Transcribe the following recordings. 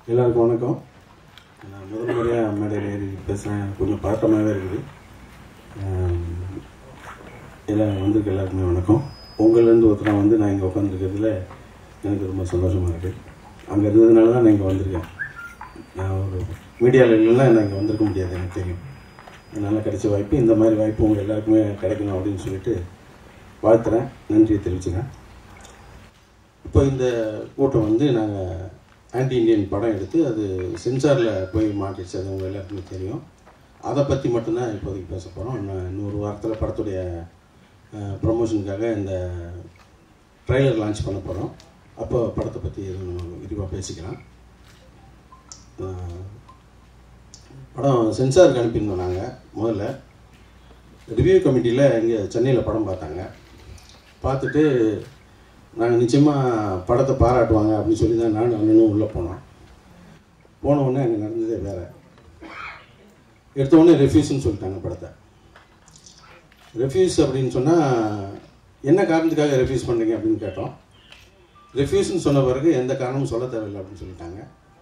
எல்லாருக்கும் வணக்கம் நான் முதல் முறையாக மேடையில் ஏறி பேசுகிறேன் கொஞ்சம் பதட்டமாகவே இருக்குது ஆம், எல்லாம் வந்திருக்க எல்லாருக்குமே வணக்கம் உங்கள்லேருந்து ஒருத்தராக வந்து நான் இங்கே உட்காந்துருக்கிறதுல எனக்கு ரொம்ப சந்தோஷமாக இருக்குது அங்கே இருந்ததுனால தான் நான் இங்கே வந்திருக்கேன் நான் ஒரு மீடியாவில் இல்லைன்னா நான் இங்கே வந்திருக்க முடியாது எனக்கு தெரியும் அதனால் கிடைச்ச வாய்ப்பு இந்த மாதிரி வாய்ப்பு உங்கள் எல்லாருக்குமே கிடைக்கணும் அப்படின்னு சொல்லிட்டு வாழ்த்துறேன் நன்றியை தெரிவிச்சுக்கிறேன் இப்போ இந்த கூட்டம் வந்து நாங்கள் ஆன்டி இந்தியன் படம் எடுத்து அது சென்சாரில் போய் மாட்டிடுச்சு அது உங்கள் எல்லாருக்குமே தெரியும் அதை பற்றி மட்டும்தான் இப்போதைக்கு பேச போகிறோம் இன்னும் இன்னொரு வாரத்தில் படத்துடைய ப்ரொமோஷனுக்காக இந்த ட்ரைலர் லான்ச் பண்ண போகிறோம் அப்போ படத்தை பற்றி எதுவும் விரிவாக பேசிக்கலாம் அஹ், படம் சென்சாருக்கு அனுப்பியிருந்தோம் நாங்கள் முதல்ல ரிவ்யூ கமிட்டியில் இங்கே சென்னையில் படம் பார்த்தாங்க பார்த்துட்டு நாங்கள் நிச்சயமாக படத்தை பாராட்டுவாங்க அப்படின்னு சொல்லி தான் நானும் அண்ணனும் உள்ளே போனோம் போன உடனே அங்கே நடந்ததே வேறு எடுத்த உடனே ரெஃப்யூஸ்னு சொல்லிட்டாங்க படத்தை ரெஃப்யூஸ் அப்படின்னு சொன்னால் என்ன காரணத்துக்காக ரெஃப்யூஸ் பண்ணுறீங்க அப்படின்னு கேட்டோம் ரெஃப்யூஸ்னு சொன்ன பிறகு எந்த காரணமும் சொல்ல தேவையில்லை அப்படின்னு சொல்லிட்டாங்க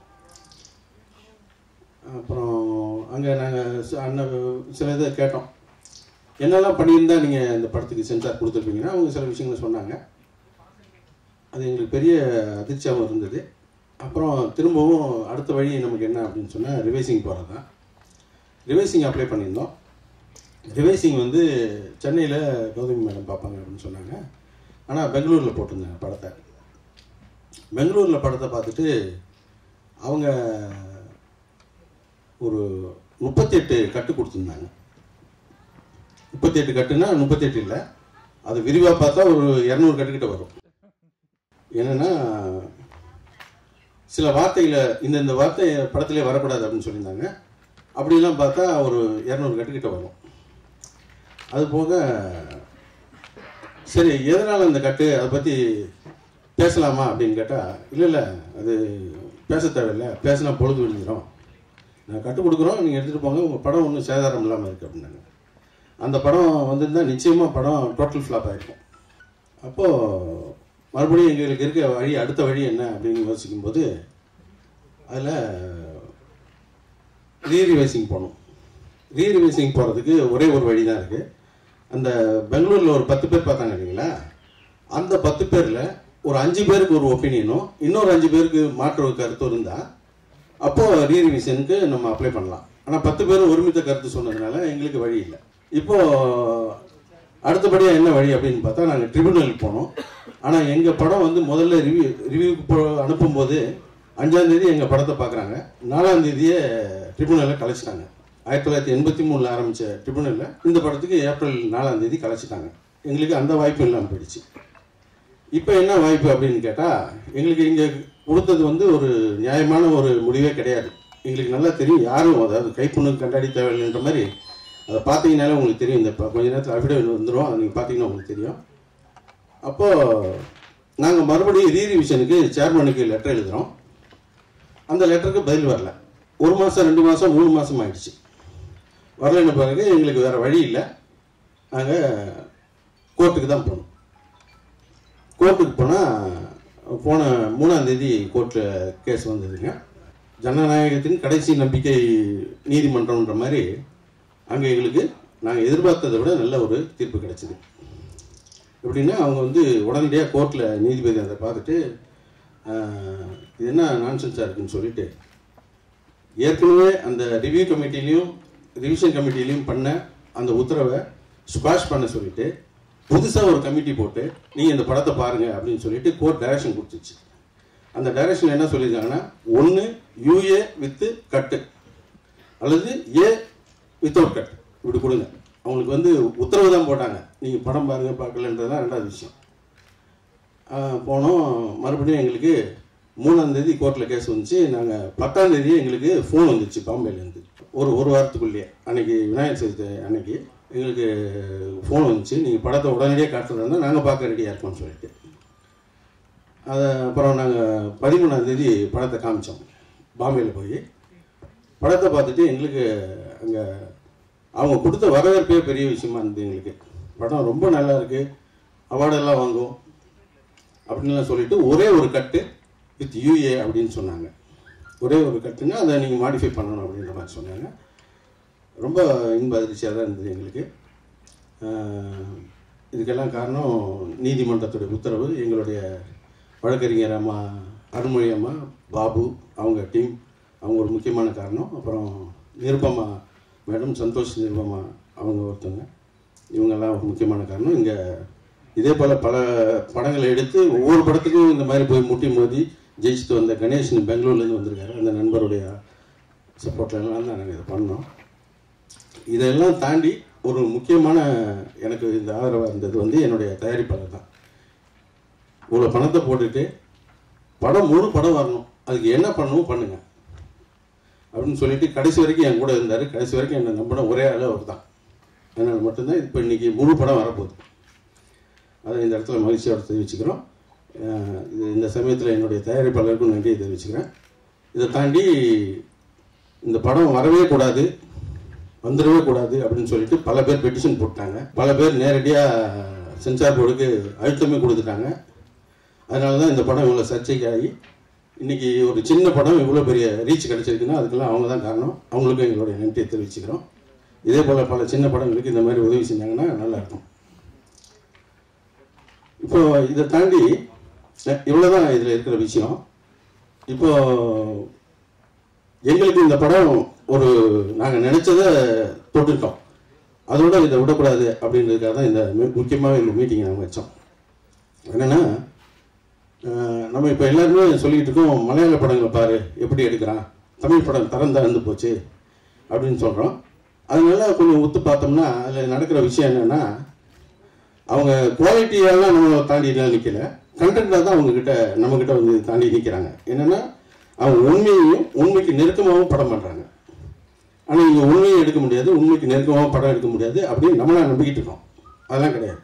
அப்புறம் அங்கே நாங்கள் அண்ணன் சில இதை கேட்டோம் என்னெல்லாம் பண்ணியிருந்தா நீங்கள் இந்த படத்துக்கு சென்சார் கொடுத்துருப்பீங்கன்னா அவங்க சில விஷயங்களை சொன்னாங்க அது எங்களுக்கு பெரிய அதிர்ச்சியாகவும் இருந்தது அப்புறம் திரும்பவும் அடுத்த வழி நமக்கு என்ன அப்படின்னு சொன்னால் ரிவைசிங் போகிறது தான் ரிவைசிங் அப்ளை பண்ணியிருந்தோம் ரிவைசிங் வந்து சென்னையில் கௌதமி மேடம் பார்ப்பாங்க அப்படின்னு சொன்னாங்க ஆனால் பெங்களூரில் போட்டிருந்தாங்க படத்தை பெங்களூரில் படத்தை பார்த்துட்டு அவங்க ஒரு முப்பத்தெட்டு கட்டு கொடுத்துருந்தாங்க முப்பத்தெட்டு கட்டுனா முப்பத்தெட்டு இல்லை அது விரிவாக பார்த்தா ஒரு இரநூறு கட்டுக்கிட்ட வரும் என்னன்னா சில வார்த்தைகளை இந்த இந்த வார்த்தை படத்திலே வரக்கூடாது அப்படின்னு சொல்லியிருந்தாங்க அப்படிலாம் பார்த்தா ஒரு இரநூறு கட்டுக்கிட்ட வரும் அது போக சரி எதனால் அந்த கட்டு அதை பற்றி பேசலாமா அப்படின்னு கேட்டால் இல்லை இல்லை அது பேச தேவையில்லை பேசினா பொழுது விழுந்துடும் நான் கட்டு கொடுக்குறோம் நீங்கள் எடுத்துகிட்டு போங்க உங்கள் படம் ஒன்றும் சேதாரம் இல்லாமல் இருக்குது அப்படின்னாங்க அந்த படம் வந்திருந்தால் நிச்சயமாக படம் டோட்டல் ஃப்ளாப் ஆகிருக்கும் அப்போது மறுபடியும் எங்களுக்கு இருக்க வழி அடுத்த வழி என்ன அப்படின்னு யோசிக்கும்போது அதில் ரீரிவைசிங் போகணும் ரீரிவைசிங் போகிறதுக்கு ஒரே ஒரு வழி தான் இருக்குது அந்த பெங்களூரில் ஒரு பத்து பேர் பார்த்தாங்க இல்லைங்களா அந்த பத்து பேரில் ஒரு அஞ்சு பேருக்கு ஒரு ஒப்பீனியனும் இன்னொரு அஞ்சு பேருக்கு மாற்று கருத்து இருந்தால் அப்போது ரீரிவிஷனுக்கு நம்ம அப்ளை பண்ணலாம் ஆனால் பத்து பேரும் ஒருமித்த கருத்து சொன்னதுனால எங்களுக்கு வழி இல்லை இப்போது அடுத்தபடியாக என்ன வழி அப்படின்னு பார்த்தா நாங்கள் ட்ரிபுனலுக்கு போனோம் ஆனால் எங்கள் படம் வந்து முதல்ல ரிவ்யூ ரிவ்யூக்கு போ அனுப்பும்போது அஞ்சாந்தேதி எங்கள் படத்தை பார்க்குறாங்க நாலாந்தேதியே ட்ரிபுனலில் கலைச்சிட்டாங்க ஆயிரத்தி தொள்ளாயிரத்தி எண்பத்தி மூணில் ஆரம்பித்த ட்ரிபுனலில் இந்த படத்துக்கு ஏப்ரல் நாலாந்தேதி கலைச்சிட்டாங்க எங்களுக்கு அந்த வாய்ப்பு இல்லாமல் போயிடுச்சு இப்போ என்ன வாய்ப்பு அப்படின்னு கேட்டால் எங்களுக்கு இங்கே கொடுத்தது வந்து ஒரு நியாயமான ஒரு முடிவே கிடையாது எங்களுக்கு நல்லா தெரியும் யாரும் அதாவது கைப்புண்ணு கண்டாடி தேவையில்லைன்ற மாதிரி அதை பார்த்தீங்கனாலே உங்களுக்கு தெரியும் இந்த இப்போ கொஞ்ச நேரத்தில் அஃபிடேவிட் வந்துடும் அதை நீங்கள் பார்த்தீங்கன்னா உங்களுக்கு தெரியும் அப்போது நாங்கள் மறுபடியும் ரீரிவிஷனுக்கு சேர்மனுக்கு லெட்டர் எழுதுகிறோம் அந்த லெட்டருக்கு பதில் வரல ஒரு மாதம் ரெண்டு மாதம் மூணு மாதம் ஆயிடுச்சு வரலைன்ன பிறகு எங்களுக்கு வேறு வழி இல்லை நாங்கள் கோர்ட்டுக்கு தான் போனோம் கோர்ட்டுக்கு போனால் போன மூணாம் தேதி கோர்ட்டில் கேஸ் வந்ததுங்க ஜனநாயகத்தின் கடைசி நம்பிக்கை நீதிமன்றம்ன்ற மாதிரி அங்கே எங்களுக்கு நாங்கள் எதிர்பார்த்ததை விட நல்ல ஒரு தீர்ப்பு கிடைச்சிது எப்படின்னா அவங்க வந்து உடனடியாக கோர்ட்டில் நீதிபதி அதை பார்த்துட்டு ஆஹ், இது என்ன நான்சென்ஸாக இருக்குன்னு சொல்லிட்டு ஏற்கனவே அந்த ரிவ்யூ கமிட்டிலையும் ரிவிஷன் கமிட்டிலையும் பண்ண அந்த உத்தரவை ஸ்குவாஷ் பண்ண சொல்லிட்டு புதுசாக ஒரு கமிட்டி போட்டு நீங்கள் இந்த படத்தை பாருங்க அப்படின்னு சொல்லிட்டு கோர்ட் டைரக்ஷன் கொடுத்துச்சு அந்த டைரக்ஷன் என்ன சொல்லியிருக்காங்கன்னா ஒன்று யூஏ வித்து கட்டு அல்லது ஏ வித்தவுட் கட் இப்படி கொடுங்க அவங்களுக்கு வந்து உத்தரவு தான் போட்டாங்க நீங்கள் படம் பாருங்க பார்க்கலன்றது தான் ரெண்டாவது விஷயம் ஆஹ் போனோம் மறுபடியும் எங்களுக்கு மூணாம் தேதி கோர்ட்டில் கேஸ் வந்துச்சு நாங்கள் பத்தாம் தேதி எங்களுக்கு ஃபோன் வந்துச்சு பாம்பேலேருந்து ஒரு ஒரு வாரத்துக்குள்ளேயே அன்னைக்கு விநாயகர் சதுர்த்தி அன்னைக்கு எங்களுக்கு ஃபோன் வந்துச்சு நீங்கள் படத்தை உடனடியாக காட்டுறதா இருந்தால் நாங்கள் பார்க்க ரெடியாக இருக்கோம்னு சொல்லிட்டு அதை அப்புறம் நாங்கள் பதிமூணாம் தேதி படத்தை காமிச்சோம் பாம்பேயில் போய் படத்தை பார்த்துட்டு எங்களுக்கு அங்கே அவங்க கொடுத்த வரவேற்பே பெரிய விஷயமா இருந்தது எங்களுக்கு படம் ரொம்ப நல்லா இருக்கு அவார்டெல்லாம் வாங்கும் அப்படின்லாம் சொல்லிட்டு ஒரே ஒரு கட்டு வித் யூஏ அப்படின்னு சொன்னாங்க ஒரே ஒரு கட்டுங்க அதை நீங்கள் மாடிஃபை பண்ணணும் அப்படின்ற மாதிரி சொன்னாங்க ரொம்ப இன்ப அதிர்ச்சியாக தான் இருந்தது எங்களுக்கு ஆஹ் இதுக்கெல்லாம் காரணம் நீதிமன்றத்துடைய உத்தரவு எங்களுடைய வழக்கறிஞர் அம்மா அருள்மொழி அம்மா பாபு அவங்க டீம் அவங்க ஒரு முக்கியமான காரணம் அப்புறம் நிருபமா மேடம் சந்தோஷ் நிருபமா அவங்க ஒருத்தவங்க இவங்கெல்லாம் ஒரு முக்கியமான காரணம் இங்கே இதே போல் பல படங்களை எடுத்து ஒவ்வொரு படத்துக்கும் இந்த மாதிரி போய் முட்டி மோதி ஜெயிச்சுட்டு வந்த கணேஷன் பெங்களூர்லேருந்து வந்திருக்காரு அந்த நண்பருடைய சப்போர்ட்லாம் தான் நாங்கள் இதை பண்ணோம் இதெல்லாம் தாண்டி ஒரு முக்கியமான எனக்கு இந்த ஆதரவாக இருந்தது வந்து என்னுடைய தயாரிப்பாளர் தான் இவ்வளோ பணத்தை போட்டுட்டு படம் முழு படம் வரணும் அதுக்கு என்ன பண்ணணும் பண்ணுங்க அப்படின்னு சொல்லிட்டு கடைசி வரைக்கும் என் கூட இருந்தார் கடைசி வரைக்கும் என்னை நம்பின ஒரே ஆள் அவர் தான் அதனால் மட்டும்தான் இப்போ இன்னைக்கு முழு படம் வரப்போகுது அதை இந்த இடத்துல மகிழ்ச்சியோட தெரிவிச்சுக்கிறோம் அஹ் இது இந்த சமயத்தில் என்னுடைய தயாரிப்பாளருக்கும் நன்றியை தெரிவிச்சுக்கிறேன் இதை தாண்டி இந்த படம் வரவே கூடாது வந்துடவே கூடாது அப்படின்னு சொல்லிட்டு பல பேர் பெட்டிஷன் போட்டாங்க பல பேர் நேரடியாக சென்சார் போர்டுக்கு அழுத்தமே கொடுத்துட்டாங்க அதனால தான் இந்த படம் இவ்வளோ சர்ச்சைக்கு ஆகி இன்னைக்கு ஒரு சின்ன படம் இவ்வளோ பெரிய ரீச் கிடைச்சிருக்குன்னா அதுக்கெல்லாம் அவங்க தான் காரணம் அவங்களுக்கும் எங்களுடைய நன்றியை தெரிவிச்சுக்கிறோம் இதே போல் பல சின்ன படங்களுக்கு இந்த மாதிரி உதவி செஞ்சாங்கன்னா நல்லா இருக்கும் இப்போ இதை தாண்டி இவ்வளோதான் இதில் இருக்கிற விஷயம் இப்போ எங்களுக்கு இந்த படம் ஒரு நாங்கள் நினச்சதை தொட்டுட்டோம் அதோட இதை விடக்கூடாது அப்படின்றதுக்காக தான் இந்த முக்கியமாக இந்த மீட்டிங்கை நாங்கள் வச்சோம் என்னென்னா அஹ், நம்ம இப்போ எல்லாருமே சொல்லிக்கிட்டு இருக்கோம் மலையாள படங்களை பாரு எப்படி எடுக்கிறான் தமிழ் படம் தரம் தாழ்ந்து போச்சு அப்படின்னு சொல்கிறோம் அதனால கொஞ்சம் ஒத்து பார்த்தோம்னா அதில் நடக்கிற விஷயம் என்னென்னா அவங்க குவாலிட்டியெல்லாம் நம்ம தாண்டிலாம் நிற்கல கண்டென்ட்டாக தான் அவங்க கிட்ட நம்ம கிட்ட வந்து தாண்டி நிற்கிறாங்க என்னென்னா அவங்க உண்மையையும் உண்மைக்கு நெருக்கமாகவும் படம் பண்ணுறாங்க ஆனால் இங்கே உண்மையை எடுக்க முடியாது உண்மைக்கு நெருக்கமாகவும் படம் எடுக்க முடியாது அப்படின்னு நம்மளாம் நம்பிக்கிட்டு இருக்கோம் அதெல்லாம் கிடையாது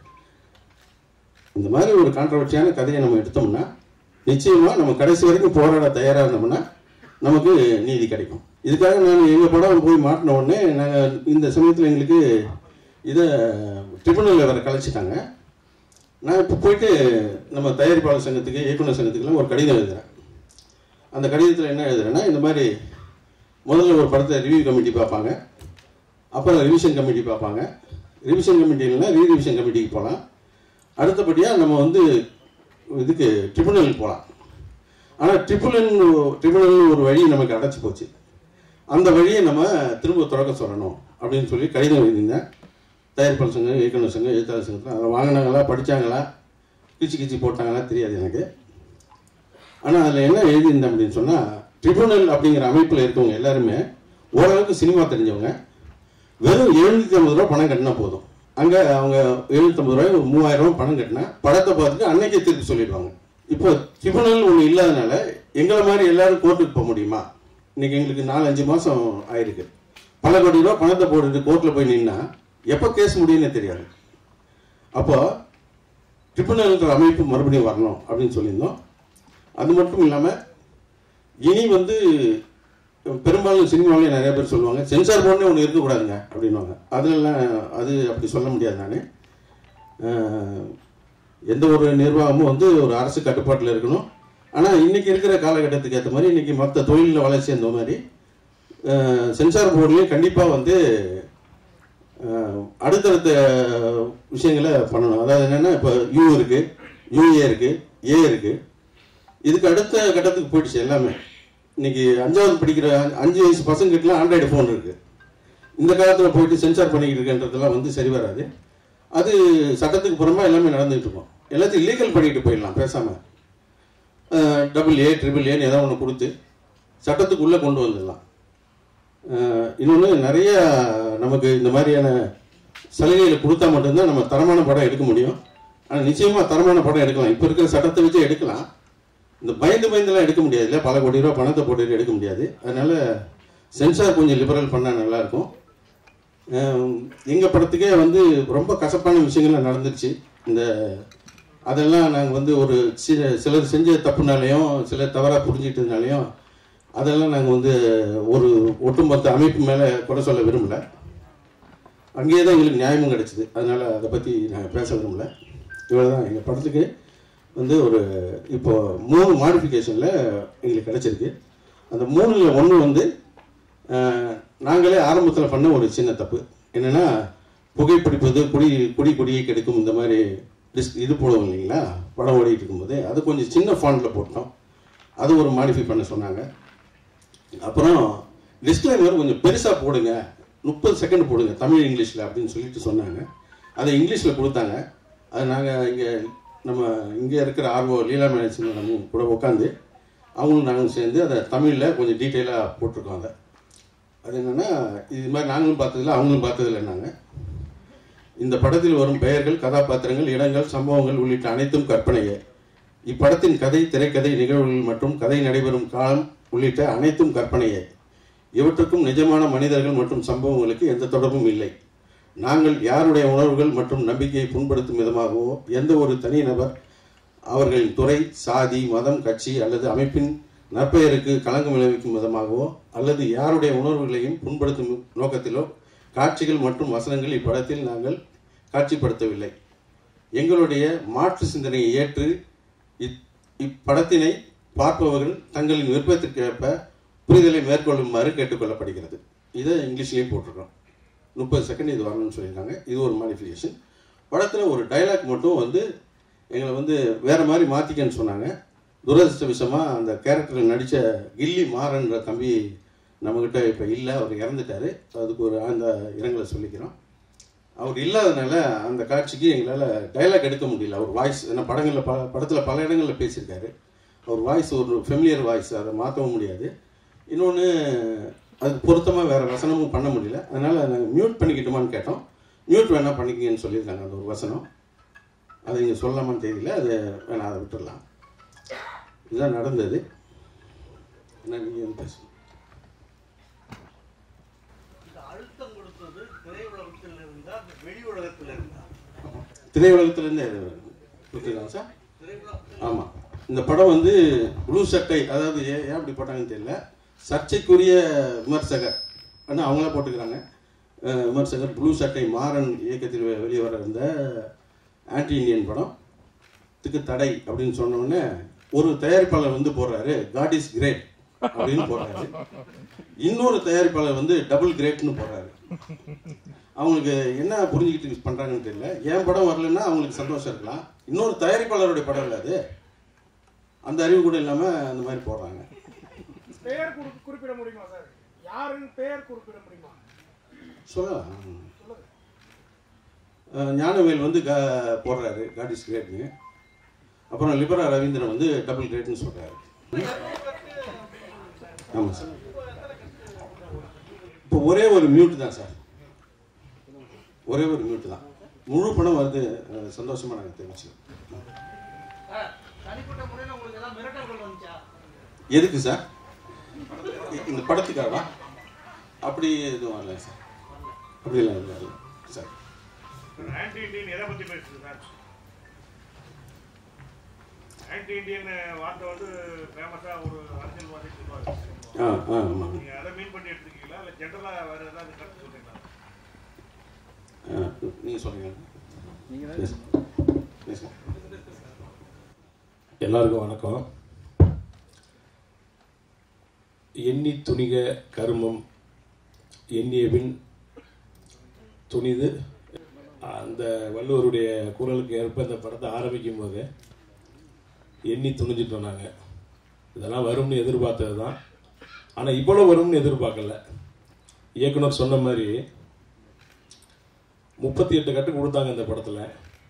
இந்த மாதிரி ஒரு கான்ட்ரவர்சியான கதையை நம்ம எடுத்தோம்னா நிச்சயமாக நம்ம கடைசி வரைக்கும் போராட தயாராக இருந்தோம்னா நமக்கு நீதி கிடைக்கும் இதுக்காக நான் எங்கள் படம் போய் மாட்டின உடனே நாங்கள் இந்த சமயத்தில் எங்களுக்கு இதை ட்ரிபுனலில் வேறு கலைச்சிட்டாங்க நான் இப்போ போயிட்டு நம்ம தயாரிப்பாளர் சங்கத்துக்கு இயக்குனர் சங்கத்துக்குலாம் ஒரு கடிதம் எழுதுறேன் அந்த கடிதத்தில் என்ன எழுதுறேன்னா இந்த மாதிரி முதல்ல ஒரு படத்தை ரிவ்யூ கமிட்டி பார்ப்பாங்க அப்புறம் ரிவிஷன் கமிட்டி பார்ப்பாங்க ரிவிஷன் கமிட்டி இல்லைன்னா ரீ ரிவிஷன் கமிட்டிக்கு போகலாம் அடுத்தபடியாக நம்ம வந்து இதுக்கு ட்ரிபுனலுக்கு போகலாம் ஆனால் ட்ரிபுனல் ட்ரிபுனல் ஒரு வழி நமக்கு அடைச்சி போச்சு அந்த வழியை நம்ம திரும்ப திறக்க சொல்லணும் அப்படின்னு சொல்லி கடிதம் எழுதியிருந்தேன் தயாரிப்பாளர் சங்கம் இயக்குனர் சங்கம் எழுத்தாளர் சங்கத்தில் அதை வாங்கினாங்களா படித்தாங்களா கிச்சு கிச்சு போட்டாங்களா தெரியாது எனக்கு ஆனால் அதில் என்ன எழுதியிருந்தேன் அப்படின்னு சொன்னால் ட்ரிபுனல் அப்படிங்கிற அமைப்பில் இருக்கவங்க எல்லாருமே ஓரளவுக்கு சினிமா தெரிஞ்சவங்க வெறும் எழுநூற்றி ஐம்பது ரூபா பணம் கட்டினா போதும் அங்கே அவங்க எழுநூற்றம்பது ரூபாய் ஒரு மூவாயிரம் ரூபாய் பணம் கட்டினா படத்தை பார்த்துட்டு அன்னைக்கே திருப்பி சொல்லிடுவாங்க இப்போ ட்ரிபுனல் ஒன்று இல்லாதனால எங்களை மாதிரி எல்லாரும் கோர்ட்டுக்கு போக முடியுமா இன்னைக்கு எங்களுக்கு நாலு அஞ்சு மாதம் ஆயிருக்கு பல கோடி ரூபா பணத்தை போட்டுட்டு கோர்ட்டில் போய் நின்னா எப்போ கேஸ் முடியும்னே தெரியாது அப்போ ட்ரிபுனல்ன்ற அமைப்பு மறுபடியும் வரணும் அப்படின்னு சொல்லியிருந்தோம் அது மட்டும் இல்லாமல் இனி வந்து பெரும்பாலும் சினிமாவிலே நிறைய பேர் சொல்லுவாங்க சென்சார் போர்டே ஒன்று இருக்கக்கூடாதுங்க அப்படின்வாங்க அதெல்லாம் அது அப்படி சொல்ல முடியாது நான் எந்த ஒரு நிர்வாகமும் வந்து ஒரு அரசு கட்டுப்பாட்டில் இருக்கணும் ஆனால் இன்னைக்கு இருக்கிற காலகட்டத்துக்கு ஏற்ற மாதிரி இன்னைக்கு மற்ற தொழிலில் வளர்ச்சி அந்த மாதிரி அஹ், சென்சார் போர்ட்லேயும் கண்டிப்பாக வந்து அஹ், அடுத்தடுத்த விஷயங்களை பண்ணணும் அதாவது என்னென்னா இப்போ யூ இருக்குது யூஏ இருக்குது ஏ இருக்குது இதுக்கு அடுத்த கட்டத்துக்கு போயிடுச்சு எல்லாமே இன்னைக்கு அஞ்சாவது படிக்கிற அஞ்சு வயசு பசங்கிட்டலாம் ஆண்ட்ராய்டு ஃபோன் இருக்கு இந்த காலத்தில் போயிட்டு சென்சார் பண்ணிக்கிட்டு இருக்கன்றதெல்லாம் வந்து சரி வராது அது சட்டத்துக்கு புறமா எல்லாமே நடந்துகிட்டு இருக்கும் எல்லாத்தையும் லீகல் பண்ணிட்டு போயிடலாம் பேசாம டபுள் ஏ ட்ரிபிள் ஏன்னு ஏதோ ஒன்று கொடுத்து சட்டத்துக்குள்ளே கொண்டு வந்துடலாம் இன்னொன்று நிறைய நமக்கு இந்த மாதிரியான சலுகைகளை கொடுத்தா மட்டும்தான் நம்ம தரமான படம் எடுக்க முடியும் ஆனால் நிச்சயமாக தரமான படம் எடுக்கலாம் இப்போ இருக்கிற சட்டத்தை வச்சு எடுக்கலாம் இந்த பயந்து பயந்துலாம் எடுக்க முடியாது இல்லையா பல கோடி ரூபா பணத்தை போட்டுட்டு எடுக்க முடியாது அதனால சென்சார் கொஞ்சம் லிபரல் பண்ணால் நல்லாயிருக்கும் எங்கள் படத்துக்கே வந்து ரொம்ப கசப்பான விஷயங்கள்லாம் நடந்துருச்சு இந்த அதெல்லாம் நாங்கள் வந்து ஒரு சில சிலர் செஞ்ச தப்புனாலையும் சிலர் தவறாக புரிஞ்சிட்டதுனாலையும் அதெல்லாம் நாங்கள் வந்து ஒரு ஒட்டுமொத்த அமைப்பு மேலே குறை சொல்ல விரும்பல அங்கேயே தான் எங்களுக்கு நியாயமும் கிடைச்சிது அதனால் அதை பற்றி நாங்கள் பேச விரும்பல இவ்வளோ தான் எங்கள் படத்துக்கு வந்து ஒரு இப்போ மூணு மாடிஃபிகேஷனில் எங்களுக்கு கிடச்சிருக்கு அந்த மூணில் ஒன்று வந்து அஹ், நாங்களே ஆரம்பத்தில் பண்ண ஒரு சின்ன தப்பு என்னென்னா புகைப்பிடிப்பது குடி குடி குடியை கெடுக்கும் இந்த மாதிரி டிஸ் இது போடுவோம் இல்லைங்களா படம் ஓடிட்டு இருக்கும்போது அது கொஞ்சம் சின்ன ஃபாண்டில் போட்டோம் அது ஒரு மாடிஃபை பண்ண சொன்னாங்க அப்புறம் டிஸ்க்ளைமர் கொஞ்சம் பெருசாக போடுங்க முப்பது செகண்ட் போடுங்க தமிழ் இங்கிலீஷில் அப்படின்னு சொல்லிட்டு சொன்னாங்க அதை இங்கிலீஷில் கொடுத்தாங்க அது நாங்கள் இங்கே நம்ம இங்கே இருக்கிற ஆர்வோ லீலா மேனேஜ் நம்ம கூட உட்காந்து அவங்களும் நாங்களும் சேர்ந்து அதை தமிழில் கொஞ்சம் டீட்டெயிலாக போட்டிருக்கோம் அதை அது என்னென்னா இது மாதிரி நாங்களும் பார்த்ததில்ல அவங்களும் பார்த்ததில்ல நாங்கள் இந்த படத்தில் வரும் பெயர்கள் கதாபாத்திரங்கள் இடங்கள் சம்பவங்கள் உள்ளிட்ட அனைத்தும் கற்பனையே இப்படத்தின் கதை திரைக்கதை நிகழ்வுகள் மற்றும் கதை நடைபெறும் காலம் உள்ளிட்ட அனைத்தும் கற்பனையே இவற்றுக்கும் நிஜமான மனிதர்கள் மற்றும் சம்பவங்களுக்கு எந்த தொடர்பும் இல்லை நாங்கள் யாருடைய உணர்வுகள் மற்றும் நம்பிக்கையை புண்படுத்தும் விதமாகவோ எந்த ஒரு தனிநபர் அவர்களின் துறை சாதி மதம் கட்சி அல்லது அமைப்பின் நற்பெயருக்கு களங்கம் விளைவிக்கும் விதமாகவோ அல்லது யாருடைய உணர்வுகளையும் புண்படுத்தும் நோக்கத்திலோ காட்சிகள் மற்றும் வசனங்கள் இப்படத்தில் நாங்கள் காட்சிப்படுத்தவில்லை எங்களுடைய மாற்று சிந்தனையை ஏற்று இப்- இப்படத்தினை பார்ப்பவர்கள் தங்களின் விருப்பத்திற்கேற்ப புரிதலை மேற்கொள்ளுமாறு கேட்டுக்கொள்ளப்படுகிறது இதை இங்கிலீஷ்லேயும் போட்டிருக்கோம் முப்பது செகண்ட் இது வரணும்னு சொல்லியிருக்காங்க இது ஒரு மாடிஃபிகேஷன் படத்தில் ஒரு டைலாக் மட்டும் வந்து எங்களை வந்து வேற மாதிரி மாற்றிக்கன்னு சொன்னாங்க துரதிருஷ்டவசமாக அந்த கேரக்டரில் நடித்த கில்லி மாறன்ற தம்பி நம்மக்கிட்ட இப்போ இல்லை அவர் இறந்துட்டாரு அதுக்கு ஒரு அந்த இரங்கலை சொல்லிக்கிறோம் அவர் இல்லாதனால அந்த காட்சிக்கு எங்களால் டைலாக் எடுக்க முடியல அவர் வாய்ஸ் ஏன்னா படங்களில் பல படத்தில் பல இடங்களில் பேசியிருக்காரு அவர் வாய்ஸ் ஒரு ஃபெமிலியர் வாய்ஸ் அதை மாற்றவும் முடியாது இன்னொன்று அதுக்கு பொருத்தமாக வேறு வசனமும் பண்ண முடியல அதனால் நாங்கள் மியூட் பண்ணிக்கிட்டோமான்னு கேட்டோம் மியூட் வேணால் பண்ணிக்கிங்கன்னு சொல்லியிருக்காங்க அந்த ஒரு வசனம் அது இங்கே சொல்லலாமான்னு தெரியல அது வேணாம் அதை விட்டுடலாம் இதுதான் நடந்தது என்ன நீங்கள் பேசுங்க இந்த அழுத்தம் கொடுத்தது திரையுலகத்தில் இருந்தா வெளி உலகத்தில் இருந்தா திரையுலகத்துலேருந்து புரியுதுங்களா சார் திரையுலகத்தில் ஆமாம் இந்த படம் வந்து ப்ளூ சட்டை அதாவது ஏன் ஏன் அப்படி போட்டாங்கன்னு தெரியல சர்ச்சைக்குரிய விமர்சகர் ஆனால் அவங்களே போட்டுக்கிறாங்க அஹ் விமர்சகர் ப்ளூ சட்டை மாறன் இயக்கத்தில் வெ- வெளியே வர இருந்த ஆன்டி இந்தியன் படம் இதுக்கு தடை அப்படின்னு சொன்ன உடனே ஒரு தயாரிப்பாளர் வந்து போடுறாரு காட் இஸ் கிரேட் அப்படின்னு போடுறாரு இன்னொரு தயாரிப்பாளர் வந்து டபுள் கிரேட்னு போடுறாரு அவங்களுக்கு என்ன புரிஞ்சுக்கிட்டு பண்றாங்கன்னு தெரியல என் படம் வரலன்னா அவங்களுக்கு சந்தோஷம் இருக்கலாம் இன்னொரு தயாரிப்பாளருடைய படம் இல்லை அது அந்த அறிவு கூட இல்லாம அந்த மாதிரி போடுறாங்க பெயர் குறி- குறிப்பிட முடியுமா சார் யாருன்னு பெயர் குறிப்பிட முடியுமா சொல்லலாம் சொல்லுங்க அஹ் ஞானவேல் வந்து க போடுறாரு காட் இஸ் கிரேட்னு அப்புறம் லிபரா ரவீந்திரன் வந்து டபுள் கிரேட்னு சொல்றாரு ஆமாம் சார் இப்போ ஒரே ஒரு மியூட் தான் சார் ஒரே ஒரு மியூட் தான் முழு படம் வருது அஹ் சந்தோஷமா நாங்கள் தெரிவிச்சுக்கிறோம் சார், தனிப்பட்ட முறையில் உங்களுக்கு ஏதாவது மிரட்டல்கள் வந்துச்சா எதுக்கு சார் இ- இந்த படத்துக்காகவா அப்படி எதுவும் வரல சார் அப்படிலாம் இல்லை இல்லை சார் ஆன்டி இண்டியன் எதை பத்தி பேசுது சார் ஆன்டி இண்டியன் வார்த்தை வந்து ஃபேமஸா ஒரு அரசியல்வாதி சொல்லுவாரு ஆ ஆ ஆமாம் நீங்க அதை மீன் பண்ணி எடுத்துக்கீங்களா இல்ல ஜென்ரலா வேற ஏதாவது கருத்து சொல்றீங்களா நீங்கள் சொல்லுங்கள் பேசுங்க எல்லாருக்கும் வணக்கம் எண்ணி துணிக கருமம் எண்ணியபின் துணிது அந்த வள்ளுவருடைய குரலுக்கு ஏற்ப இந்த படத்தை ஆரம்பிக்கும் போது எண்ணி துணிஞ்சிட்டோம் நாங்கள் இதெல்லாம் வரும்னு எதிர்பார்த்தது தான் ஆனால் இவ்வளோ வரும்னு எதிர்பார்க்கல இயக்குனர் சொன்ன மாதிரி முப்பத்தி எட்டு கட்டு கொடுத்தாங்க இந்த படத்தில்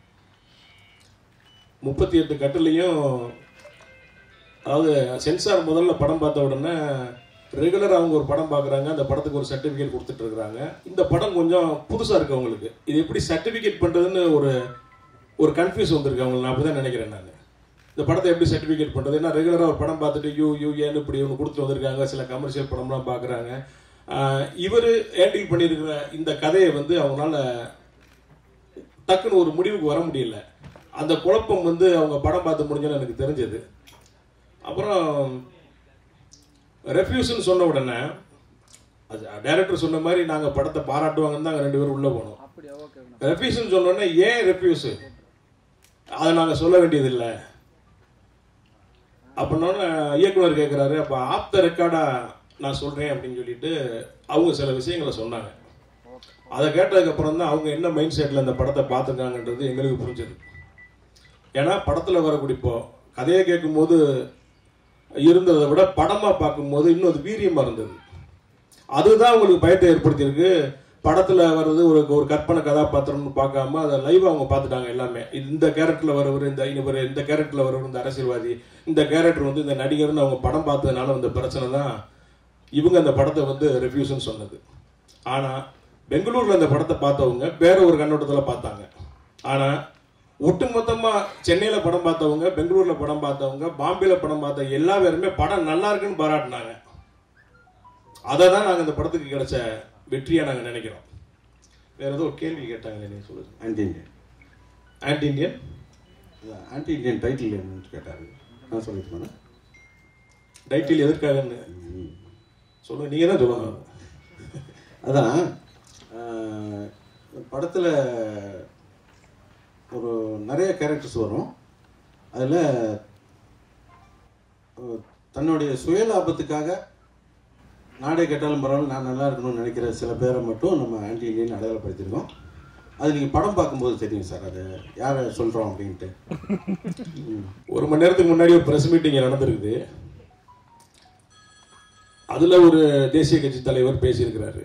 முப்பத்தி எட்டு கட்டுலையும் அதாவது சென்சார் முதல்ல படம் பார்த்த உடனே ரெகுலர் அவங்க ஒரு படம் பார்க்குறாங்க அந்த படத்துக்கு ஒரு சர்டிஃபிகேட் கொடுத்துட்டு இருக்காங்க இந்த படம் கொஞ்சம் புதுசாக இருக்கு அவங்களுக்கு இது எப்படி சர்டிஃபிகேட் பண்ணுறதுன்னு ஒரு ஒரு கன்ஃபியூஸ் வந்திருக்கு அவங்களுக்கு நான் அப்படி தான் நினைக்கிறேன் நான் இந்த படத்தை எப்படி சர்டிஃபிகேட் பண்ணுறது ஏன்னா ரெகுலராக ஒரு படம் பார்த்துட்டு யூ யூ ஏன்னு இப்படி ஒன்று கொடுத்துட்டு வந்திருக்காங்க சில கமர்ஷியல் படம்லாம் பார்க்குறாங்க இவர் ஹேண்டில் பண்ணியிருக்கிற இந்த கதையை வந்து அவங்களால டக்குன்னு ஒரு முடிவுக்கு வர முடியல அந்த குழப்பம் வந்து அவங்க படம் பார்த்து முடிஞ்சோன்னு எனக்கு தெரிஞ்சது அப்புறம் ரெஃப்யூஸ்னு சொன்ன உடனே அது டைரக்டர் சொன்ன மாதிரி நாங்கள் படத்தை பாராட்டுவாங்கன்னு தான் ரெண்டு பேரும் உள்ளே போனோம் ரெஃப்யூஸ்னு சொன்ன உடனே ஏன் ரெஃப்யூஸ் அதை நாங்கள் சொல்ல வேண்டியதில்லை அப்படின்னோடனே இயக்குனர் கேட்குறாரு அப்போ ஆப் த ரெக்கார்டா நான் சொல்கிறேன் அப்படின்னு சொல்லிட்டு அவங்க சில விஷயங்களை சொன்னாங்க அதை கேட்டதுக்கப்புறம் தான் அவங்க என்ன மைண்ட் செட்டில் அந்த படத்தை பார்த்துருக்காங்கன்றது எங்களுக்கு புரிஞ்சது ஏன்னா படத்தில் வரக்கூடிய இப்போ கதையை கேட்கும்போது இருந்ததை விட படமாக பார்க்கும்போது இன்னும் அது வீரியமாக இருந்தது அதுதான் உங்களுக்கு பயத்தை ஏற்படுத்தியிருக்கு படத்தில் வர்றது ஒரு ஒரு கற்பனை கதாபாத்திரம்னு பார்க்காம அதை லைவாக அவங்க பார்த்துட்டாங்க எல்லாமே இது இந்த கேரக்டரில் வரவர் இந்த இவர் இந்த கேரக்டரில் வரவர் இந்த அரசியல்வாதி இந்த கேரக்டர் வந்து இந்த நடிகர்னு அவங்க படம் பார்த்ததுனால வந்த பிரச்சனை தான் இவங்க அந்த படத்தை வந்து ரெஃப்யூஸ்னு சொன்னது ஆனால் பெங்களூரில் அந்த படத்தை பார்த்தவங்க வேற ஒரு கண்ணோட்டத்தில் பார்த்தாங்க ஆனால் ஒட்டுமொத்தமாக சென்னையில் படம் பார்த்தவங்க பெங்களூரில் படம் பார்த்தவங்க பாம்பேல படம் பார்த்த எல்லா பேருமே படம் நல்லா இருக்குன்னு பாராட்டினாங்க அதை தான் நாங்கள் இந்த படத்துக்கு கிடைச்ச வெற்றியாக நாங்கள் நினைக்கிறோம் வேற ஏதோ ஒரு கேள்வி கேட்டாங்களே நீங்கள் சொல்லுங்க anti Indian anti Indian anti Indian title என்னன்னு கேட்டாரு நான் சொல்லிட்டு டைட்டில் எதற்காகன்னு சொல்லுங்க நீங்கள் தான் சொல்லணும் அதான் படத்தில் ஒரு நிறைய கேரக்டர்ஸ் வரும் அதில் தன்னுடைய சுயலாபத்துக்காக நாடே கேட்டாலும் பரவாயில்ல நான் நல்லா இருக்கணும்னு நினைக்கிற சில பேரை மட்டும் நம்ம ஆன்டி இண்டியன் அடையாளப்படுத்தியிருக்கோம் அது நீங்கள் படம் பார்க்கும்போது தெரியும் சார் அது யாரை சொல்கிறோம் அப்படின்ட்டு ம். ஒரு மணி நேரத்துக்கு முன்னாடி ஒரு பிரஸ் மீட்டிங் நடந்திருக்குது அதுல ஒரு தேசிய கட்சி தலைவர் பேசியிருக்கிறாரு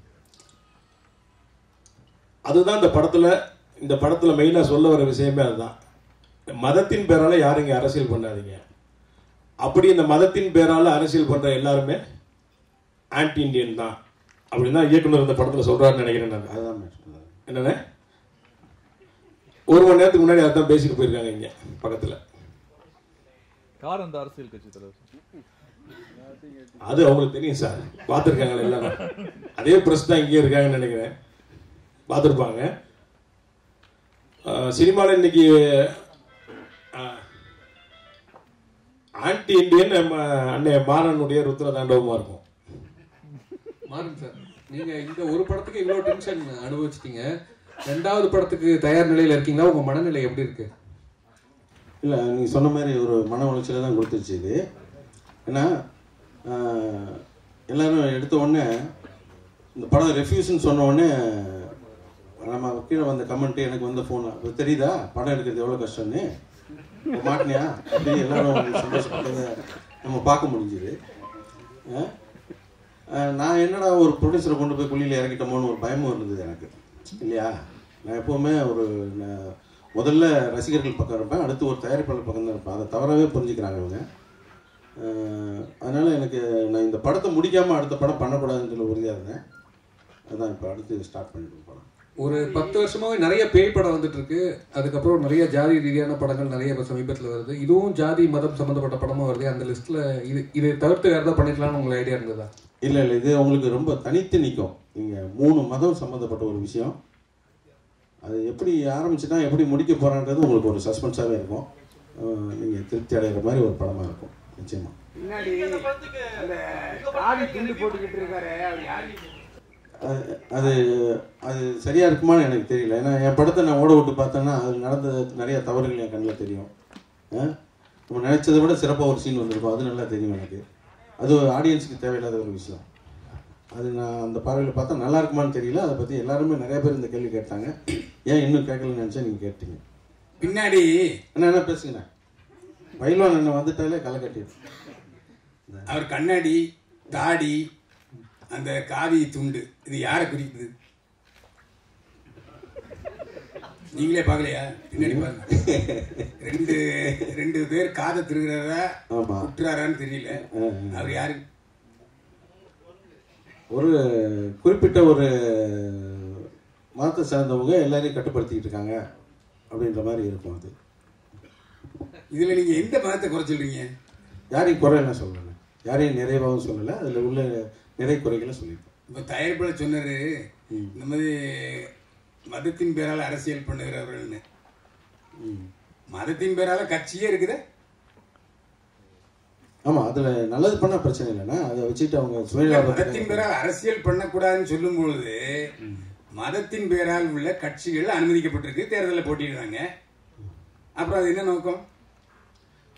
அதுதான் இந்த படத்துல இந்த படத்துல மெயினா சொல்ல வர விஷயமே அதுதான் மதத்தின் பேரால யாரும் இங்க அரசியல் பண்ணாதீங்க அப்படி இந்த மதத்தின் பேரால அரசியல் பண்ற எல்லாருமே ஆன்டி இந்தியன் தான் அப்படின்னு தான் இயக்குனர் இந்த படத்துல சொல்றாருன்னு நினைக்கிறேன் நான் அதுதான் மேடம் சொன்னாரு. என்னண்ணே ஒரு மணி நேரத்துக்கு முன்னாடி அதான் பேசிட்டு போயிருக்காங்க இங்க பக்கத்துல யார் அந்த அரசியல் கட்சி தலைவர் அது அவங்களுக்கு தெரியும் சார் பார்த்துருக்காங்களே எல்லாரும் அதே பிரஸ் தான் இங்கே இருக்காங்கன்னு நினைக்கிறேன் பார்த்துருப்பாங்க சினிமாவில் இன்னைக்கு ஆன்டி இண்டியன் நம்ம அன்னை மாறனுடைய ருத்ர தாண்டவமாக இருக்கும் மாறுங்க சார் நீங்க இந்த ஒரு படத்துக்கு இவ்வளவு டென்ஷன் அனுபவிச்சிட்டீங்க ரெண்டாவது படத்துக்கு தயார் நிலையில இருக்கீங்களா உங்க மனநிலை எப்படி இருக்கு இல்லை நீங்கள் சொன்ன மாதிரி ஒரு மன உளைச்சலை தான் கொடுத்துருச்சு இது ஏன்னா ஆஹ், எல்லாரும் எடுத்த உடனே இந்த படம் ரெஃப்யூஸ்ன்னு சொன்ன உடனே நம்ம கீழே வந்த கமெண்ட் எனக்கு வந்த ஃபோன் தெரியுதா படம் எடுக்கிறது எவ்வளோ கஷ்டம்னு மாட்டினியா அப்படி எல்லாரும் சந்தோஷப்பட்டதை நம்ம பார்க்க முடிஞ்சுது ஆஹ், ஆஹ், நான் என்னடா ஒரு ப்ரொடியூசரை கொண்டு போய் குழியில் இறக்கிட்டோமோன்னு ஒரு பயமும் இருந்தது எனக்கு இல்லையா நான் எப்போவுமே ஒரு நான் முதல்ல ரசிகர்கள் பக்கம் இருப்பேன் அடுத்து ஒரு தயாரிப்பாளர் பக்கம் தான் இருப்பேன் அதை தவறாகவே புரிஞ்சுக்கிறாங்க இவங்க ஆஹ், அதனால எனக்கு நான் இந்த படத்தை முடிக்காமல் அடுத்த படம் பண்ணக்கூடாதுன்னு சொல்லி உறுதியாக இருந்தேன் அதான் இப்போ அடுத்து ஸ்டார்ட் பண்ணிட்டு படம் ஒரு பத்து வருஷமாவே நிறைய பேய் படம் வந்துட்டு இருக்கு அதுக்கப்புறம் நிறைய ஜாதி ரீதியான படங்கள் நிறைய இப்ப சமீபத்துல வருது இதுவும் ஜாதி மதம் சம்பந்தப்பட்ட படமா வருது அந்த லிஸ்ட்ல இது இதை தவிர்த்து வேற ஏதாவது பண்ணிக்கலாம்னு உங்களுக்கு ஐடியா இருந்ததா இல்லை இல்லை இது உங்களுக்கு ரொம்ப தனித்து நிற்கும் நீங்கள் மூணு மதம் சம்மந்தப்பட்ட ஒரு விஷயம் அது எப்படி ஆரம்பிச்சுட்டா எப்படி முடிக்க போகிறான்றது உங்களுக்கு ஒரு சஸ்பென்ஸாகவே இருக்கும் நீங்கள் திருப்தி அடைகிற மாதிரி ஒரு படமாக இருக்கும் நிச்சயமாக பின்னாடி அந்த காவி துண்டு போட்டுக்கிட்டு இருக்காரு அவர் யாரு அது- அது அது சரியா இருக்குமான்னு எனக்கு தெரியல ஏன்னா என் படத்தை நான் ஓட விட்டு பார்த்தேன்னா அது நடந்த நிறைய தவறுகள் என் கண்ணில் தெரியும் ஆ? நம்ம நினைச்சதை விட சிறப்பாக ஒரு சீன் வந்திருக்கும் அது நல்லா தெரியும் எனக்கு அது ஆடியன்ஸுக்கு தேவையில்லாத ஒரு விஷயம் அது நான் அந்த பார்வையில் பார்த்தா நல்லா இருக்குமான்னு தெரியல அதை பற்றி எல்லாருமே நிறைய பேர் இந்த கேள்வி கேட்டாங்க ஏன் இன்னும் கேட்கலன்னு நினச்சா நீங்கள் கேட்டீங்க பின்னாடி என்ன என்ன பேசுங்கண்ணே பயில்வான் என்ன வந்துட்டாலே களை கட்டிடும் அவர் கண்ணாடி தாடி அந்த காவி துண்டு இது யாரை குறிக்குது நீங்களே பார்க்கலையா பின்னாடி பாருங்க ரெண்டு ரெண்டு பேர் காதை திருகிறதா ஆமா. குட்டுறாரான்னு தெரியல அவர் யாரு ஒரு குறிப்பிட்ட ஒரு மதத்தை சார்ந்தவங்க எல்லாரையும் கட்டுப்படுத்திக்கிட்டு இருக்காங்க அப்படின்ற மாதிரி இருக்கும் அது இதுல நீங்க எந்த மதத்தை குறை சொல்றீங்க யாரையும் குறையெல்லாம் சொல்லலை யாரையும் நிறைவாகவும் சொல்லலை அதில் உள்ள நிறை குறைகளை சொல்லியிருக்கோம் இப்ப தயாரிப்பாளர் சொன்னாரு இந்த மாதிரி மதத்தின் பேரால அரசியல் பண்ணுகிறவர்கள்னு மதத்தின் பேரால கட்சியே இருக்குதே ஆமாம் அதில் நல்லது பண்ணால் பிரச்சனை இல்லைன்னா அதை வச்சுட்டு அவங்க மதத்தின் சுயலாபத்துக்கு பேரால் அரசியல் பண்ணக்கூடாதுன்னு சொல்லும் பொழுது மதத்தின் பேரால் உள்ள கட்சிகள் அனுமதிக்கப்பட்டிருக்கு தேர்தலில் போட்டிடுறாங்க அப்புறம் அது என்ன நோக்கம்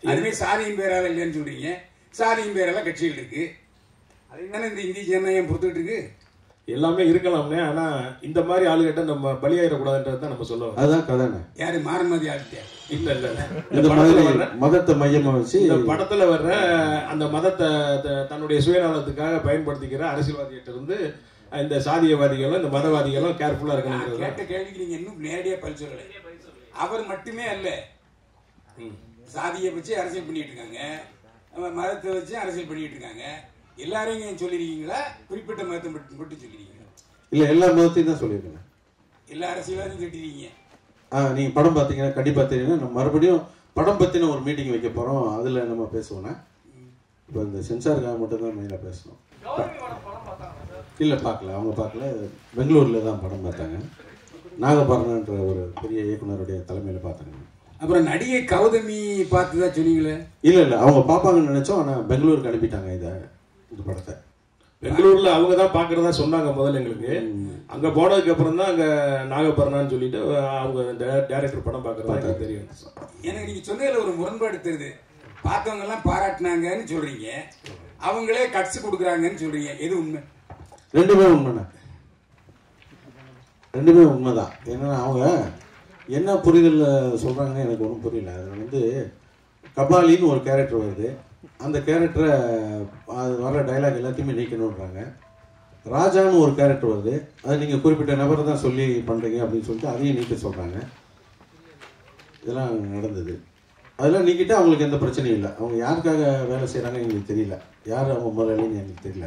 அதுவே சாதியின் பேரால இல்லைன்னு சொல்றீங்க சாதியின் பேரால கட்சிகள் இருக்கு அது தானே இந்த இந்திய ஜனநாயகம் பொறுத்துக்கிட்டு இருக்கு எல்லாமே இருக்கலாம்னே ஆனா இந்த மாதிரி ஆளுகிட்ட நம்ம பலியாயிடக்கூடாதுன்றது தான் நம்ம சொல்ல வரோம். அதுதான் கதைண்ணே யாரு மாறுமதி ஆகிட்ட இல்ல இல்ல இல்ல. இந்த இந்த மாதிரி படத்துல வர்ற மதத்தை மையமா வச்சு இந்த படத்துல வர்ற அந்த மதத்தை த- தன்னுடைய சுயநலத்துக்காக பயன்படுத்திக்கிற அரசியல்வாதிகிட்ட இருந்து இந்த சாதியவாதிகளும் இந்த மதவாதிகளும் கேர்ஃபுல்லா நான் இருக்கணுங்கிறது கேட்ட கேள்விக்கு நீங்க இன்னும் நேரடியா பதில் சொல்லல அவர் மட்டுமே அல்ல சாதியை வச்சு அரசியல் பண்ணிட்டு இருக்காங்க அவன் மதத்தை வச்சு அரசியல் பண்ணிட்டு இருக்காங்க எல்லாரையும் நீங்க சொல்லிருக்கீங்களா குறிப்பிட்ட மதத்தை மட்டும் மட்டும் சொல்லிருக்கீங்களா இல்ல எல்லா மதத்தையும் தான் சொல்லியிருக்கேன் எல்லா அரசியல்வாதியும் திட்டிருக்கீங்க ஆ நீங்க படம் பார்த்தீங்கன்னா கண்டிப்பா தெரியும் நம்ம மறுபடியும் படம் பத்தின ஒரு மீட்டிங் வைக்க போறோம் அதுல நம்ம பேசுவோம்னா இப்போ இந்த சென்சாருக்காக மட்டும் தான் மெயினாக பேசணும் இல்லை பார்க்கல அவங்க பார்க்கல பெங்களூர்ல தான் படம் பார்த்தாங்க நாகபரணன்ற ஒரு பெரிய இயக்குனருடைய தலைமையில பார்த்தாங்க அப்புறம் நடிகை கௌதமி பார்த்துதா சொன்னீங்களே இல்ல இல்ல அவங்க பார்ப்பாங்கன்னு நினைச்சோம் ஆனா பெங்களூருக்கு அனுப்பிட்டாங்க இத இந்த படத்தை பெங்களூர்ல அவங்க தான் பாக்குறதா சொன்னாங்க முதல்ல எங்களுக்கு அங்க போனதுக்கு அப்புறம் தான் அங்க நாகபரணான்னு சொல்லிட்டு அவங்க டைரக்டர் படம் பாக்குறதா எனக்கு தெரியும் எனக்கு நீங்க சொன்னதுல ஒரு முரண்பாடு தெரியுது பார்த்தவங்க எல்லாம் பாராட்டினாங்கன்னு சொல்றீங்க அவங்களே கட்ஸ் கொடுக்குறாங்கன்னு சொல்றீங்க எது உண்மை ரெண்டுமே உண்மைண்ணே ரெண்டுமே உண்மைதான் ஏன்னா அவங்க என்ன புரிதல்ல சொல்றாங்கன்னு எனக்கு ஒன்றும் புரியல அது வந்து கபாலின்னு ஒரு கேரக்டர் வருது அந்த கேரக்டரை அது வர டைலாக் எல்லாத்தையுமே நீக்கணுன்றாங்க ராஜான்னு ஒரு கேரக்டர் வருது அது நீங்கள் குறிப்பிட்ட நபரை தான் சொல்லி பண்ணுறீங்க அப்படின்னு சொல்லிட்டு அதையும் நீக்க சொல்கிறாங்க இதெல்லாம் நடந்தது அதெல்லாம் நீக்கிட்டு அவங்களுக்கு எந்த பிரச்சனையும் இல்லை அவங்க யாருக்காக வேலை செய்கிறாங்க எங்களுக்கு தெரியல யார் அவங்க முதலாளின்னு எனக்கு தெரியல